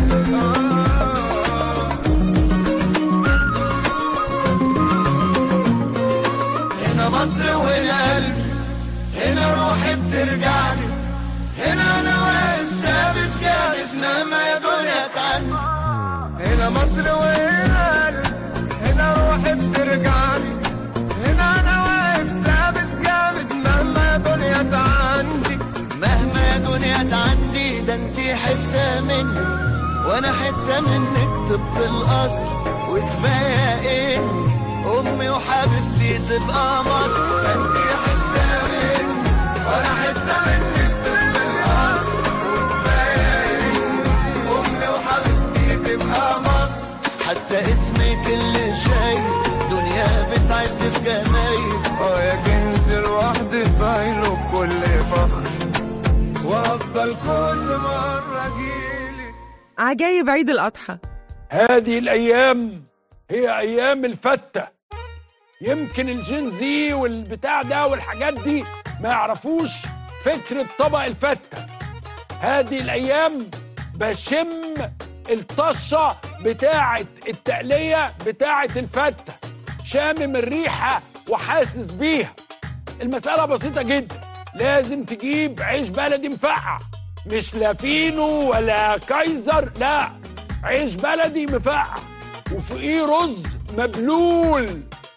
هنا مصر وهنا قلبي هنا روحي بترجعني هنا انا واقف ثابت جامد مهما يا دنيا تعني هنا مصر وهنا قلبي هنا روحي بترجعني هنا انا واقف ثابت جامد مهما يا دنيا تعندي مهما يا دنيا تعندي ده انتي حتة مني وانا حتة منك طبق الاصل وكفاية اني امي وحبيبتي تبقى مصر انتي حتة مني وانا حتة منك طبق الاصل وكفاية اني امي وحبيبتي تبقى مصر حتى اسمك اللي شايل دنيا بتعد في جمايل اه يا كنز لوحدي طايله بكل فخر وافضل كل مرة جيلي عجايب عيد الأضحى هذه الأيام هي أيام الفتة يمكن الجين زي والبتاع ده والحاجات دي ما يعرفوش فكرة طبق الفتة هذه الأيام بشم الطشة بتاعة التقلية بتاعة الفتة شامم الريحة وحاسس بيها المسألة بسيطة جدا لازم تجيب عيش بلدي مفقع مش لا فينو ولا كايزر لا عيش بلدي مفقع وفوقيه رز مبلول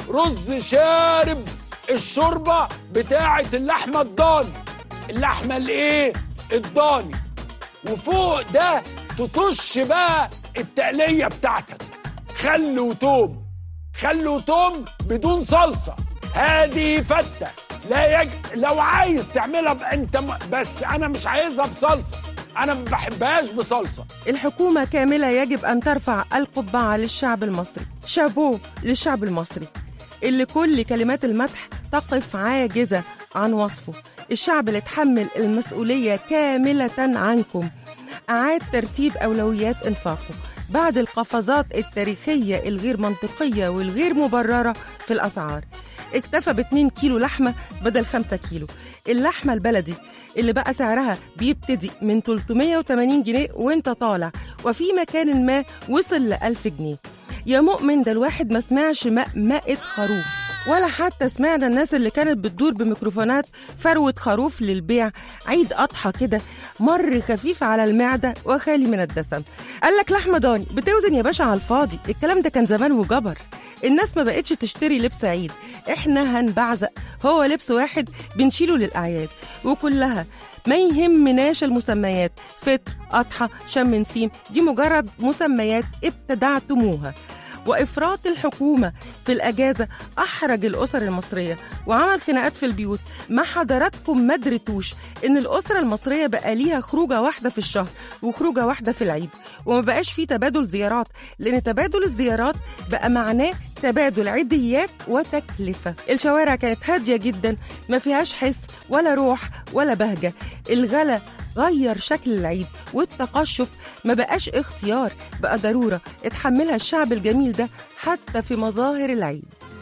رز شارب الشوربه بتاعه اللحمه الضاني اللحمه الايه الضاني وفوق ده تطش بقى التقليه بتاعتك خل وتوم خل وتوم بدون صلصه هذه فته لا يج... لو عايز تعملها ب... انت م... بس انا مش عايزها بصلصه انا ما بحبهاش بصلصه الحكومة كاملة يجب أن ترفع القبعة للشعب المصري شابوه للشعب المصري اللي كل كلمات المدح تقف عاجزة عن وصفه الشعب اللي اتحمل المسؤولية كاملة عنكم أعاد ترتيب أولويات إنفاقه بعد القفزات التاريخية الغير منطقية والغير مبررة في الأسعار اكتفى ب 2 كيلو لحمة بدل 5 كيلو اللحمة البلدي اللي بقى سعرها بيبتدي من 380 جنيه وانت طالع وفي مكان ما وصل ل 1000 جنيه يا مؤمن ده الواحد ما سمعش مأمأة خروف ولا حتى سمعنا الناس اللي كانت بتدور بميكروفونات فروة خروف للبيع عيد أضحى كده مر خفيف على المعدة وخالي من الدسم قال لك لحمة ضاني بتوزن يا باشا على الفاضي الكلام ده كان زمان وجبر الناس ما بقتش تشتري لبس عيد احنا هنبعزق هو لبس واحد بنشيله للأعياد وكلها ما يهمناش المسميات فطر أضحى شم نسيم دي مجرد مسميات ابتدعتموها وإفراط الحكومة في الأجازة أحرج الأسر المصرية وعمل خناقات في البيوت ما حضراتكم ما درتوش إن الأسرة المصرية بقى ليها خروجة واحدة في الشهر وخروجة واحدة في العيد وما بقاش فيه تبادل زيارات لأن تبادل الزيارات بقى معناه تبادل عيديات وتكلفة الشوارع كانت هادية جدا ما فيهاش حس ولا روح ولا بهجة الغلا غير شكل العيد والتقشف ما بقاش اختيار بقى ضرورة اتحملها الشعب الجميل ده حتى في مظاهر العيد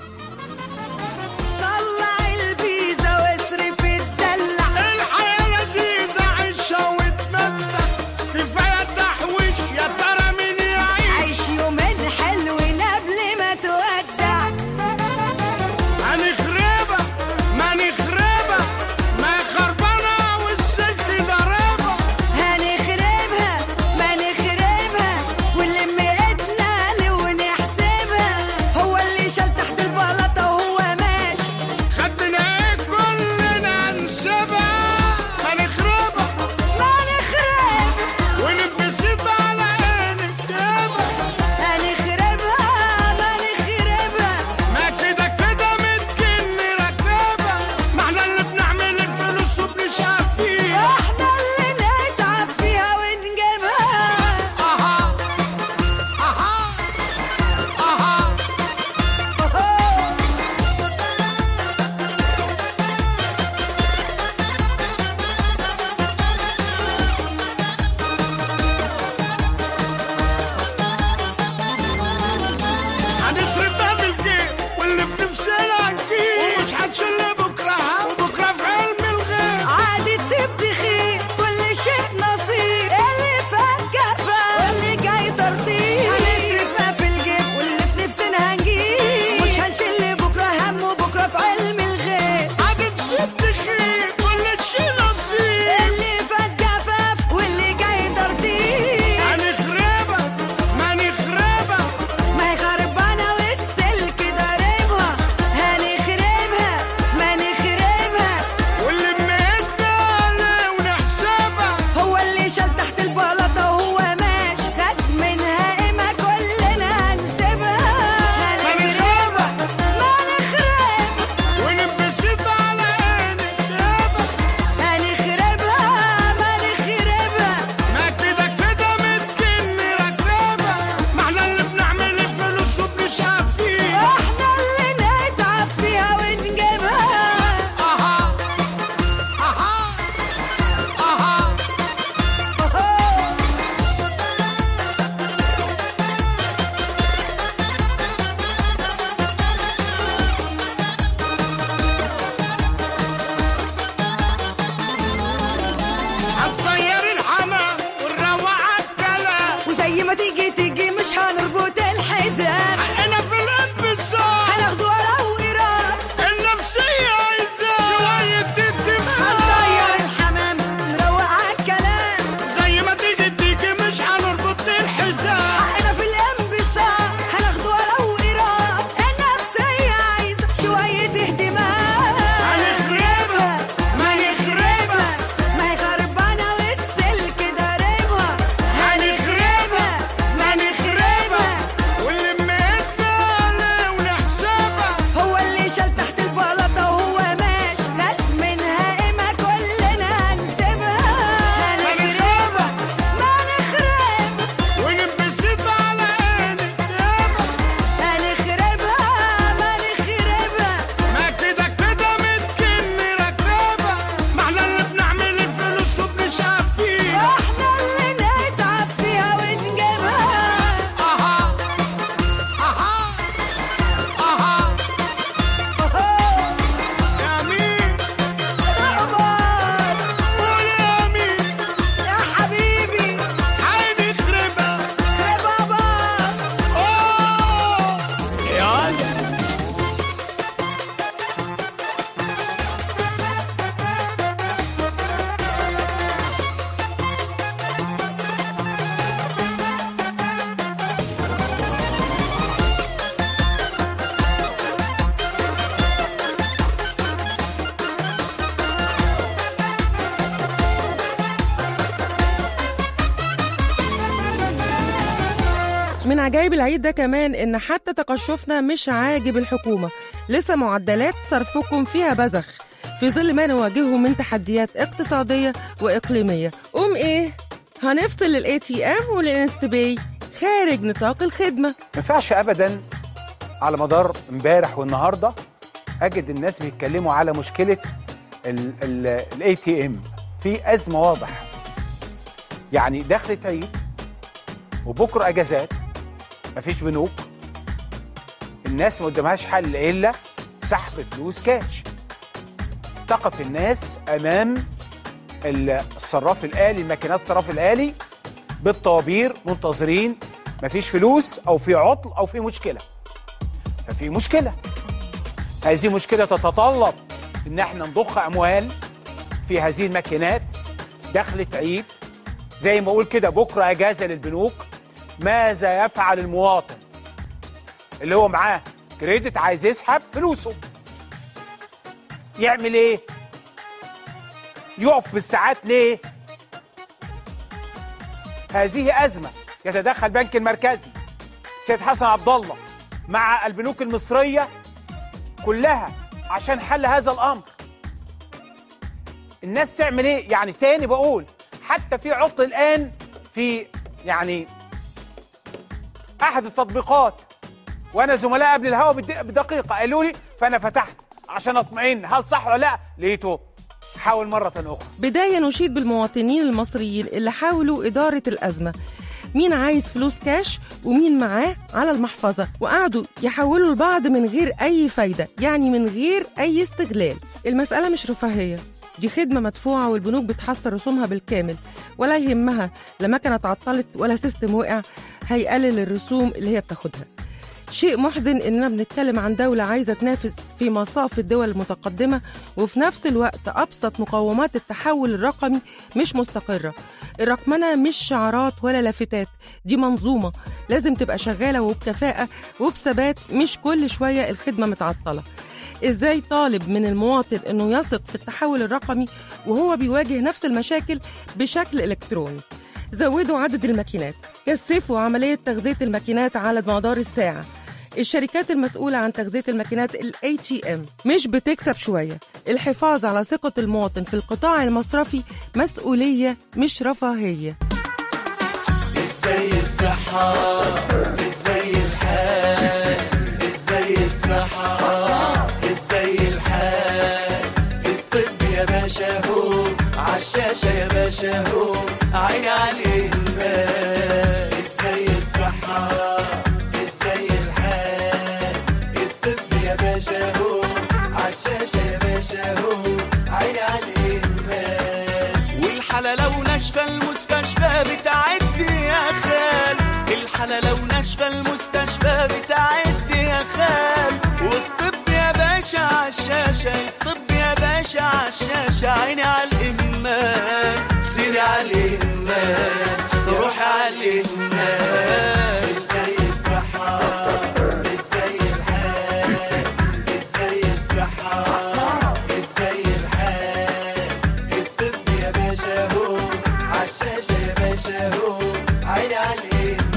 طلع الفيزا واصرف الدلع الحياة لذيذة عيشها وتمتع كفاية تحويش يا ترى مين يعيش عيش يومين حلوين قبل ما تودع هنخربها ما نخربها ما خربانة والسلك ضربها هنخربها ما نخربها ونلم ايدنا ونحسبها هو اللي شال تحت عجائب العيد ده كمان إن حتى تقشفنا مش عاجب الحكومة لسه معدلات صرفكم فيها بذخ في ظل ما نواجهه من تحديات اقتصادية وإقليمية قوم إيه؟ هنفصل الاي تي ام والانستباي خارج نطاق الخدمة ما ينفعش ابدا على مدار امبارح والنهارده اجد الناس بيتكلموا على مشكله الاي تي ام في ازمه واضحه يعني دخلت عيد وبكره اجازات مفيش بنوك الناس ما قدامهاش حل الا سحب فلوس كاش تقف الناس امام الصراف الالي الماكينات الصراف الالي بالطوابير منتظرين مفيش فلوس او في عطل او في مشكله ففي مشكله هذه مشكله تتطلب ان احنا نضخ اموال في هذه الماكينات دخلت عيد زي ما اقول كده بكره اجازه للبنوك ماذا يفعل المواطن اللي هو معاه كريدت عايز يسحب فلوسه يعمل ايه يقف بالساعات ليه هذه ازمه يتدخل البنك المركزي سيد حسن عبد الله مع البنوك المصريه كلها عشان حل هذا الامر الناس تعمل ايه يعني تاني بقول حتى في عطل الان في يعني احد التطبيقات وانا زملاء قبل الهوا بدق- بدقيقه قالوا لي فانا فتحت عشان اطمئن هل صح ولا لا لقيته حاول مره اخرى بداية نشيد بالمواطنين المصريين اللي حاولوا إدارة الأزمة مين عايز فلوس كاش ومين معاه على المحفظة وقعدوا يحولوا لبعض من غير أي فايدة يعني من غير أي استغلال المسألة مش رفاهية دي خدمة مدفوعة والبنوك بتحصل رسومها بالكامل ولا يهمها لا مكنة اتعطلت ولا سيستم وقع هيقلل الرسوم اللي هي بتاخدها شيء محزن اننا بنتكلم عن دولة عايزة تنافس في مصاف الدول المتقدمة وفي نفس الوقت ابسط مقومات التحول الرقمي مش مستقرة الرقمنة مش شعارات ولا لافتات دي منظومة لازم تبقى شغالة وبكفاءة وبثبات مش كل شوية الخدمة متعطلة ازاي طالب من المواطن انه يثق في التحول الرقمي وهو بيواجه نفس المشاكل بشكل الكتروني زودوا عدد الماكينات كثفوا عملية تغذية الماكينات على مدار الساعة الشركات المسؤولة عن تغذية الماكينات ال ATM مش بتكسب شوية الحفاظ على ثقة المواطن في القطاع المصرفي مسؤولية مش رفاهية ازاي الصحة ازاي الحال ازاي الصحة ازاي الحال الطب يا باشا هو عالشاشة يا باشا هو عيني عليه البال ازاي الصحة ازاي الحال الطب يا باشا هو عالشاشة يا باشا هو عيني عليه البال والحالة لو ناشفة المستشفى بتعدي يا خال الحالة لو ناشفة المستشفى بتعدي يا خال والطب يا باشا عالشاشة الطب يا باشا عالشاشة عيني عالإهمال سيري عالإهمال روحي عالإهمال ازاي الصحة ازاي الحال ازاي الصحة ازاي الحال الطب يا باشا هو عالشاشة يا باشا هو عيني عالإهمال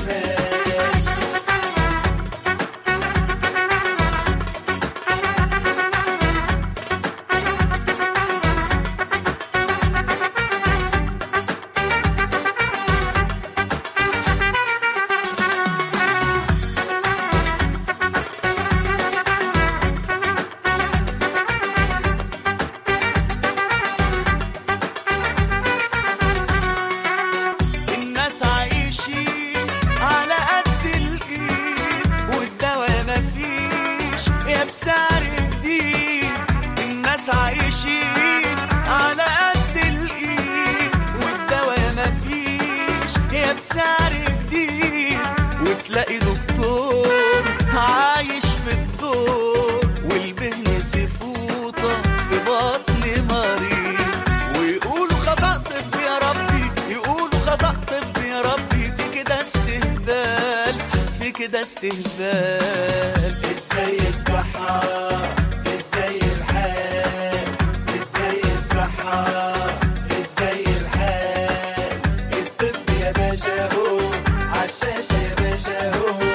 الناس عايشين على قد الايد والدواء مفيش يا بسعر جديد الناس عايشين على قد الايد والدواء مفيش يا بسعر جديد وتلاقي دكتور عايش في الدور والبهن سفوطة في بطن مريض ويقولوا خطأ طب يا ربي يقولوا خطأ طب يا ربي في كده استهبال في كده استهبال ازاي الصحة ازاي الحال ازاي الصحة ازاي الحال الطب يا باشا هو عالشاشة يا باشا هو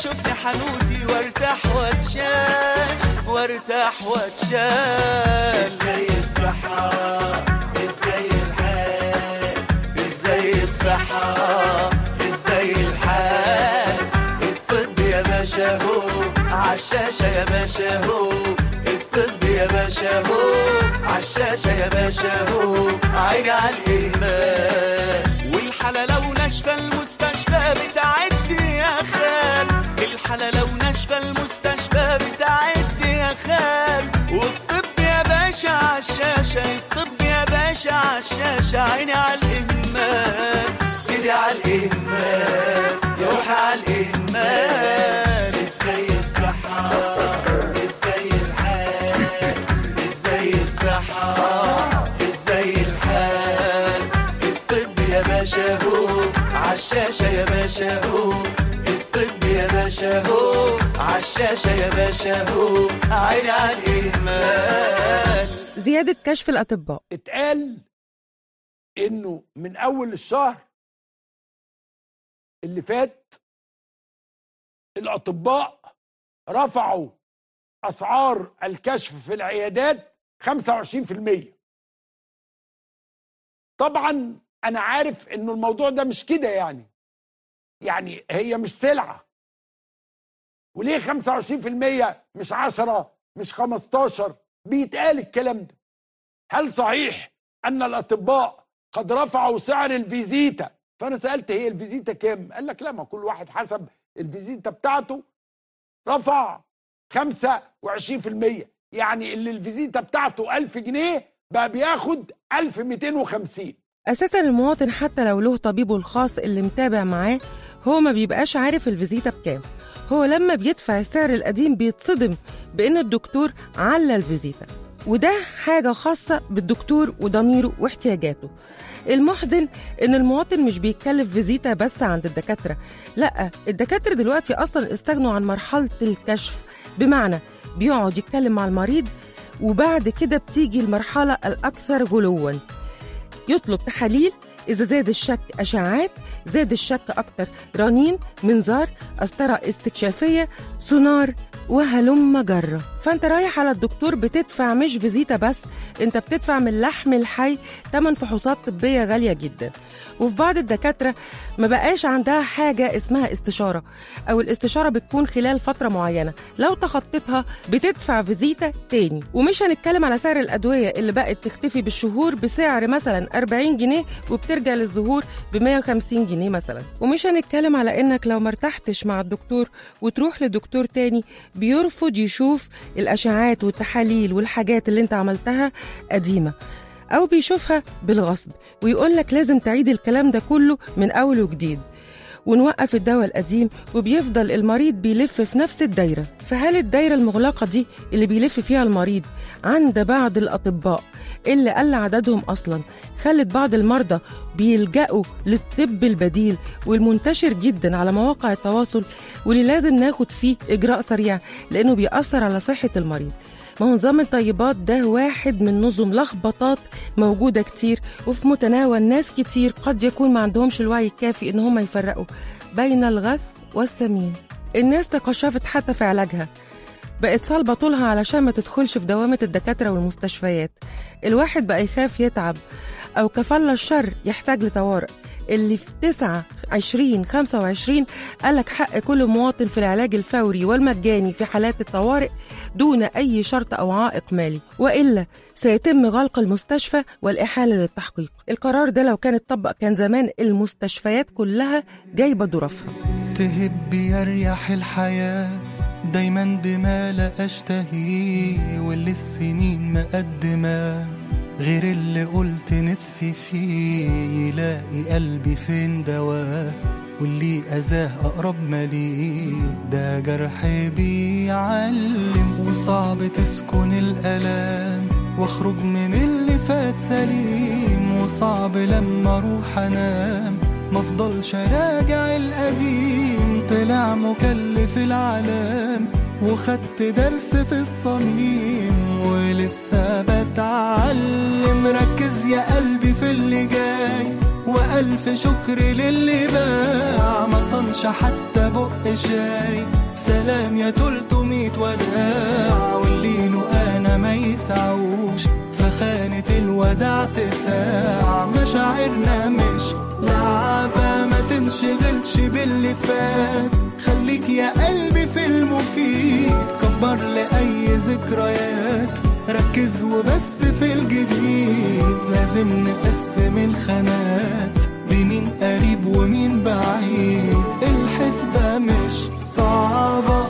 يشوفني حنوتي وارتاح واتشال وارتاح واتشال ازاي الصحة ازاي الحال ازاي الصحة ازاي الحال الطب يا باشا هو عالشاشة يا باشا هو الطب يا باشا هو عالشاشة يا باشا هو عيني على الإهمال والحالة لو ناشفة المستشفى بتعدي يا خال الحالة لو ناشفة المستشفى بتعدي يا خال والطب يا باشا عالشاشة الطب يا باشا عالشاشة عيني على الإهمال سيدي على الإهمال يا روحي على الإهمال ازاي الصحة ازاي الحال ازاي الصحة ازاي الحال الطب يا باشا هو عالشاشة يا باشا هو الطب يا باشا هو عالشاشة يا باشا هو عيني على الإهمال زيادة كشف الأطباء اتقال انه من اول الشهر اللي فات الاطباء رفعوا اسعار الكشف في العيادات 25% طبعا انا عارف انه الموضوع ده مش كده يعني يعني هي مش سلعه وليه 25% مش 10 مش 15 بيتقال الكلام ده هل صحيح ان الاطباء قد رفعوا سعر الفيزيتا فانا سالت هي الفيزيتا كام قال لك لا ما كل واحد حسب الفيزيتا بتاعته رفع 25% يعني اللي الفيزيتا بتاعته 1000 جنيه بقى بياخد 1250 أساسا المواطن حتى لو له طبيبه الخاص اللي متابع معاه هو ما بيبقاش عارف الفيزيتا بكام هو لما بيدفع السعر القديم بيتصدم بإن الدكتور على الفيزيتا وده حاجة خاصة بالدكتور وضميره واحتياجاته المحزن ان المواطن مش بيتكلف فيزيتا بس عند الدكاتره لا الدكاتره دلوقتي اصلا استغنوا عن مرحله الكشف بمعنى بيقعد يتكلم مع المريض وبعد كده بتيجي المرحله الاكثر غلوا يطلب تحاليل إذا زاد الشك أشعاعات زاد الشك أكتر رنين منظار قسطرة استكشافية سونار وهلم جرة فأنت رايح على الدكتور بتدفع مش فيزيتا بس أنت بتدفع من اللحم الحي 8 فحوصات طبية غالية جدا وفي بعض الدكاترة ما بقاش عندها حاجة اسمها استشارة أو الاستشارة بتكون خلال فترة معينة لو تخطيتها بتدفع فيزيتا تاني ومش هنتكلم على سعر الأدوية اللي بقت تختفي بالشهور بسعر مثلا 40 جنيه وبترجع للظهور ب 150 جنيه مثلا ومش هنتكلم على إنك لو مرتحتش مع الدكتور وتروح لدكتور تاني بيرفض يشوف الأشعاعات والتحاليل والحاجات اللي انت عملتها قديمة أو بيشوفها بالغصب ويقول لك لازم تعيد الكلام ده كله من أول وجديد ونوقف الدواء القديم وبيفضل المريض بيلف في نفس الدايرة فهل الدايرة المغلقة دي اللي بيلف فيها المريض عند بعض الأطباء اللي قل عددهم أصلا خلت بعض المرضى بيلجأوا للطب البديل والمنتشر جدا على مواقع التواصل واللي لازم ناخد فيه إجراء سريع لأنه بيأثر على صحة المريض ما هو نظام الطيبات ده واحد من نظم لخبطات موجودة كتير وفي متناول ناس كتير قد يكون ما عندهمش الوعي الكافي إن هم يفرقوا بين الغث والسمين الناس تقشفت حتى في علاجها بقت صلبة طولها علشان ما تدخلش في دوامة الدكاترة والمستشفيات الواحد بقى يخاف يتعب أو كفل الشر يحتاج لطوارئ اللي في 9 20 25 قالك حق كل مواطن في العلاج الفوري والمجاني في حالات الطوارئ دون أي شرط أو عائق مالي وإلا سيتم غلق المستشفى والإحالة للتحقيق القرار ده لو كان اتطبق كان زمان المستشفيات كلها جايبة ظروفها تهب يريح الحياة دايما بما لا أشتهيه واللي السنين مقدمة غير اللي قلت نفسي فيه يلاقي قلبي فين دواه واللي أذاه أقرب ما ليه ده جرح بيعلم وصعب تسكن الألام واخرج من اللي فات سليم وصعب لما اروح انام مفضلش راجع القديم طلع مكلف العالم وخدت درس في الصميم ولسه بتعلم ركز يا قلبي في اللي جاي ألف شكر للي باع ما صنش حتى بق شاي سلام يا تلتمية وداع واللي له أنا ما يسعوش فخانة الوداع تساع مشاعرنا مش لعبة ما تنشغلش باللي فات خليك يا قلبي في المفيد كبر لأي ذكريات ركز وبس في الجديد لازم نقسم الخانات بمين قريب ومين بعيد الحسبة مش صعبة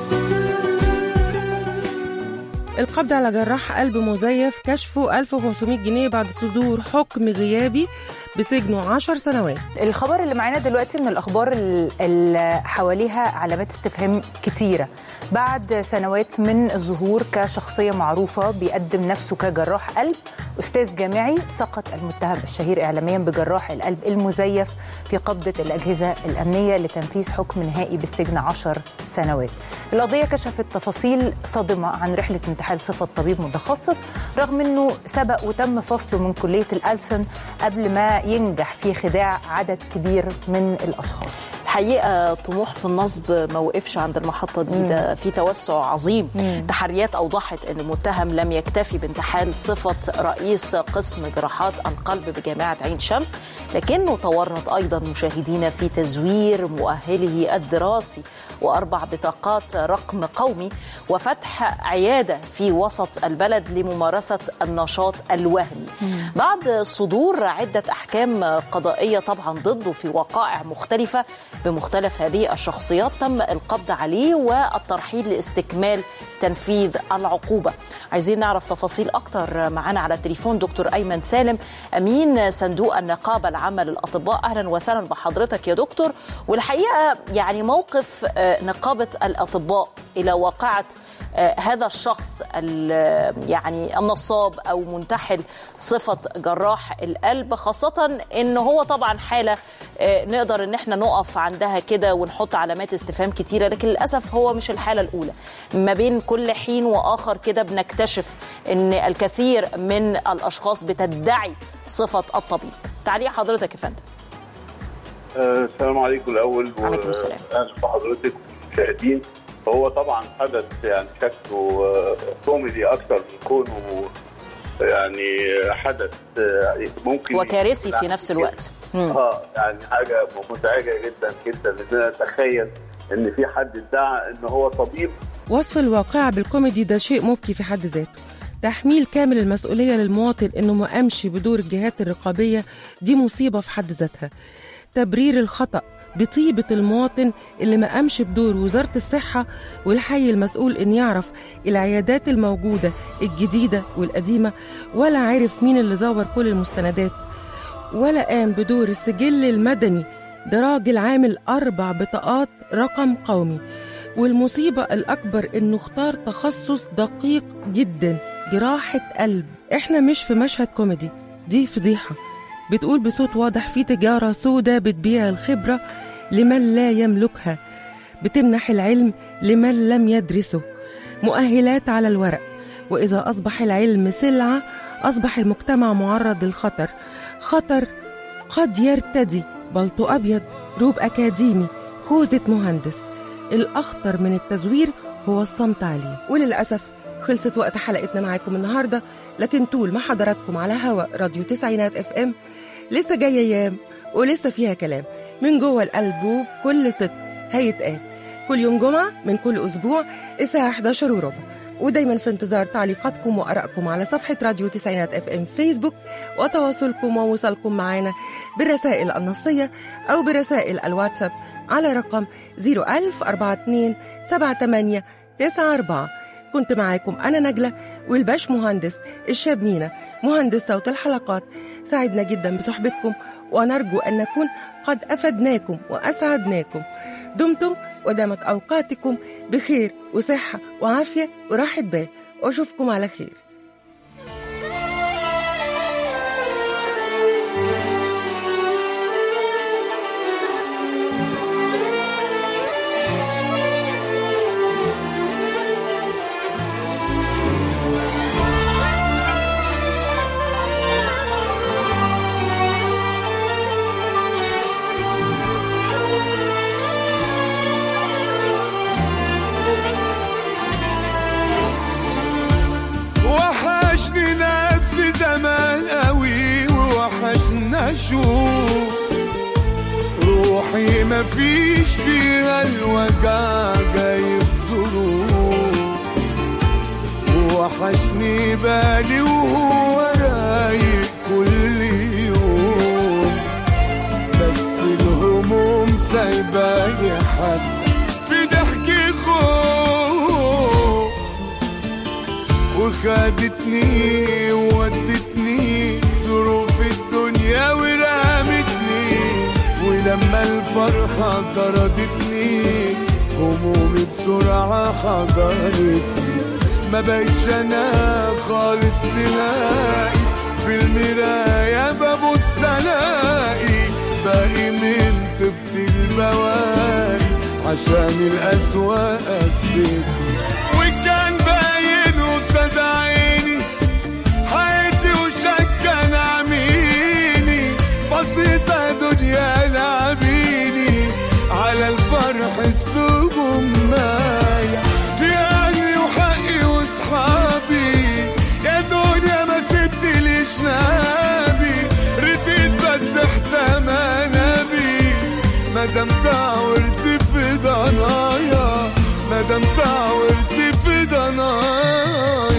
القبض على جراح قلب مزيف كشفه 1500 جنيه بعد صدور حكم غيابي بسجنه 10 سنوات الخبر اللي معانا دلوقتي من الاخبار ال- اللي حواليها علامات استفهام كتيره بعد سنوات من الظهور كشخصيه معروفه بيقدم نفسه كجراح قلب استاذ جامعي سقط المتهم الشهير اعلاميا بجراح القلب المزيف في قبضه الاجهزه الامنيه لتنفيذ حكم نهائي بالسجن 10 سنوات القضيه كشفت تفاصيل صادمه عن رحله انتحال صفه طبيب متخصص رغم انه سبق وتم فصله من كليه الألسن قبل ما ينجح في خداع عدد كبير من الاشخاص الحقيقه طموح في النصب ما وقفش عند المحطه دي مم. ده في توسع عظيم مم. تحريات اوضحت ان المتهم لم يكتفي بانتحال صفه رئيس قسم جراحات القلب بجامعه عين شمس لكنه تورط ايضا مشاهدينا في تزوير مؤهله الدراسي واربع بطاقات رقم قومي وفتح عياده في وسط البلد لممارسه النشاط الوهمي بعد صدور عدة أحكام قضائية طبعا ضده في وقائع مختلفة بمختلف هذه الشخصيات تم القبض عليه والترحيل لاستكمال تنفيذ العقوبة عايزين نعرف تفاصيل أكتر معنا على التليفون دكتور أيمن سالم أمين صندوق النقابة العامة للأطباء أهلا وسهلا بحضرتك يا دكتور والحقيقة يعني موقف آه، نقابة الأطباء إلى واقعة آه، هذا الشخص ال- يعني النصاب او منتحل صفه جراح القلب خاصه ان هو طبعا حاله آه، نقدر ان احنا نقف عندها كده ونحط علامات استفهام كتيره لكن للاسف هو مش الحاله الاولى ما بين كل حين واخر كده بنكتشف ان الكثير من الاشخاص بتدعي صفه الطبيب تعليق حضرتك يا فندم آه، السلام عليكم الاول عليكم السلام. اهلا بحضرتك والمشاهدين هو طبعا حدث يعني شكله آه، كوميدي اكثر من كونه يعني حدث آه، ممكن وكارثي في نفس الوقت مم. اه يعني حاجه مزعجه جدا جدا ان انا اتخيل ان في حد ادعى ان هو طبيب وصف الواقعة بالكوميدي ده شيء مبكي في حد ذاته تحميل كامل المسؤولية للمواطن إنه ما قامش بدور الجهات الرقابية دي مصيبة في حد ذاتها تبرير الخطأ بطيبة المواطن اللي ما قامش بدور وزارة الصحة والحي المسؤول إن يعرف العيادات الموجودة الجديدة والقديمة ولا عرف مين اللي زور كل المستندات ولا قام بدور السجل المدني ده راجل عامل أربع بطاقات رقم قومي والمصيبة الأكبر إنه اختار تخصص دقيق جدا جراحة قلب إحنا مش في مشهد كوميدي دي فضيحة بتقول بصوت واضح في تجارة سودة بتبيع الخبرة لمن لا يملكها بتمنح العلم لمن لم يدرسه مؤهلات على الورق وإذا أصبح العلم سلعة أصبح المجتمع معرض للخطر خطر قد يرتدي بلطو أبيض روب أكاديمي خوذة مهندس الأخطر من التزوير هو الصمت عليه وللأسف خلصت وقت حلقتنا معاكم النهاردة لكن طول ما حضراتكم على هوا راديو تسعينات اف ام لسه جاية أيام ولسه فيها كلام من جوه القلب وكل ست هيتقال كل يوم جمعة من كل أسبوع الساعة 11 وربع ودايما في انتظار تعليقاتكم وارائكم على صفحه راديو تسعينات اف ام فيسبوك وتواصلكم ووصلكم معنا بالرسائل النصيه او برسائل الواتساب على رقم 01042 كنت معاكم انا نجله والباش مهندس الشاب مينا مهندس صوت الحلقات سعدنا جدا بصحبتكم ونرجو ان نكون قد افدناكم واسعدناكم دمتم ودامت اوقاتكم بخير وصحه وعافيه وراحه بال واشوفكم على خير اشوف روحي مفيش فيها الوجع جايب ظروف وحشني بالي وهو رايق كل يوم بس الهموم سايباني حتى في ضحكي خوف وخدتني وودتني ظروف الدنيا ورمتني ولما الفرحة طردتني همومي بسرعة حضرتني ما بقتش انا خالص نهائي في المراية ببص الاقي باقي من طبط البواقي عشان الأسواق قسيتني وكان باين قصاد عيني حياتي وشكا نعميني بسيطة دنيا لعبيني على الفرح استوهم معايا في أهلي وحقي وصحابي يا دنيا ما سبتليش نابي رديت بس احتمى بي مادام تعورت في ضنايا مادام تعورت في ضنايا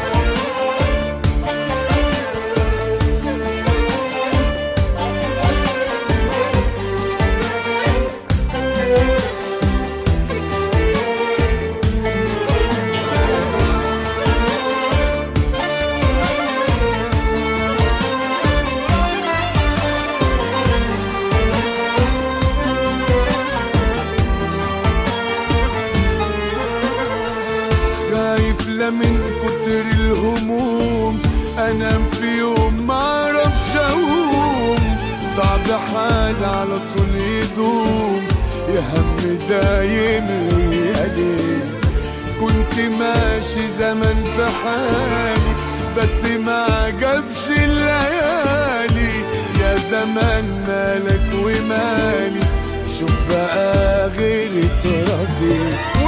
خايف لا من كتر الهموم انام في يوم ما اعرفش اقوم صعب حال على طول يدوم يا هم دايم ليالي كنت ماشي زمان في حالي بس ما عجبش الليالي يا زمان مالك ومالي شوف بقى غير طرازي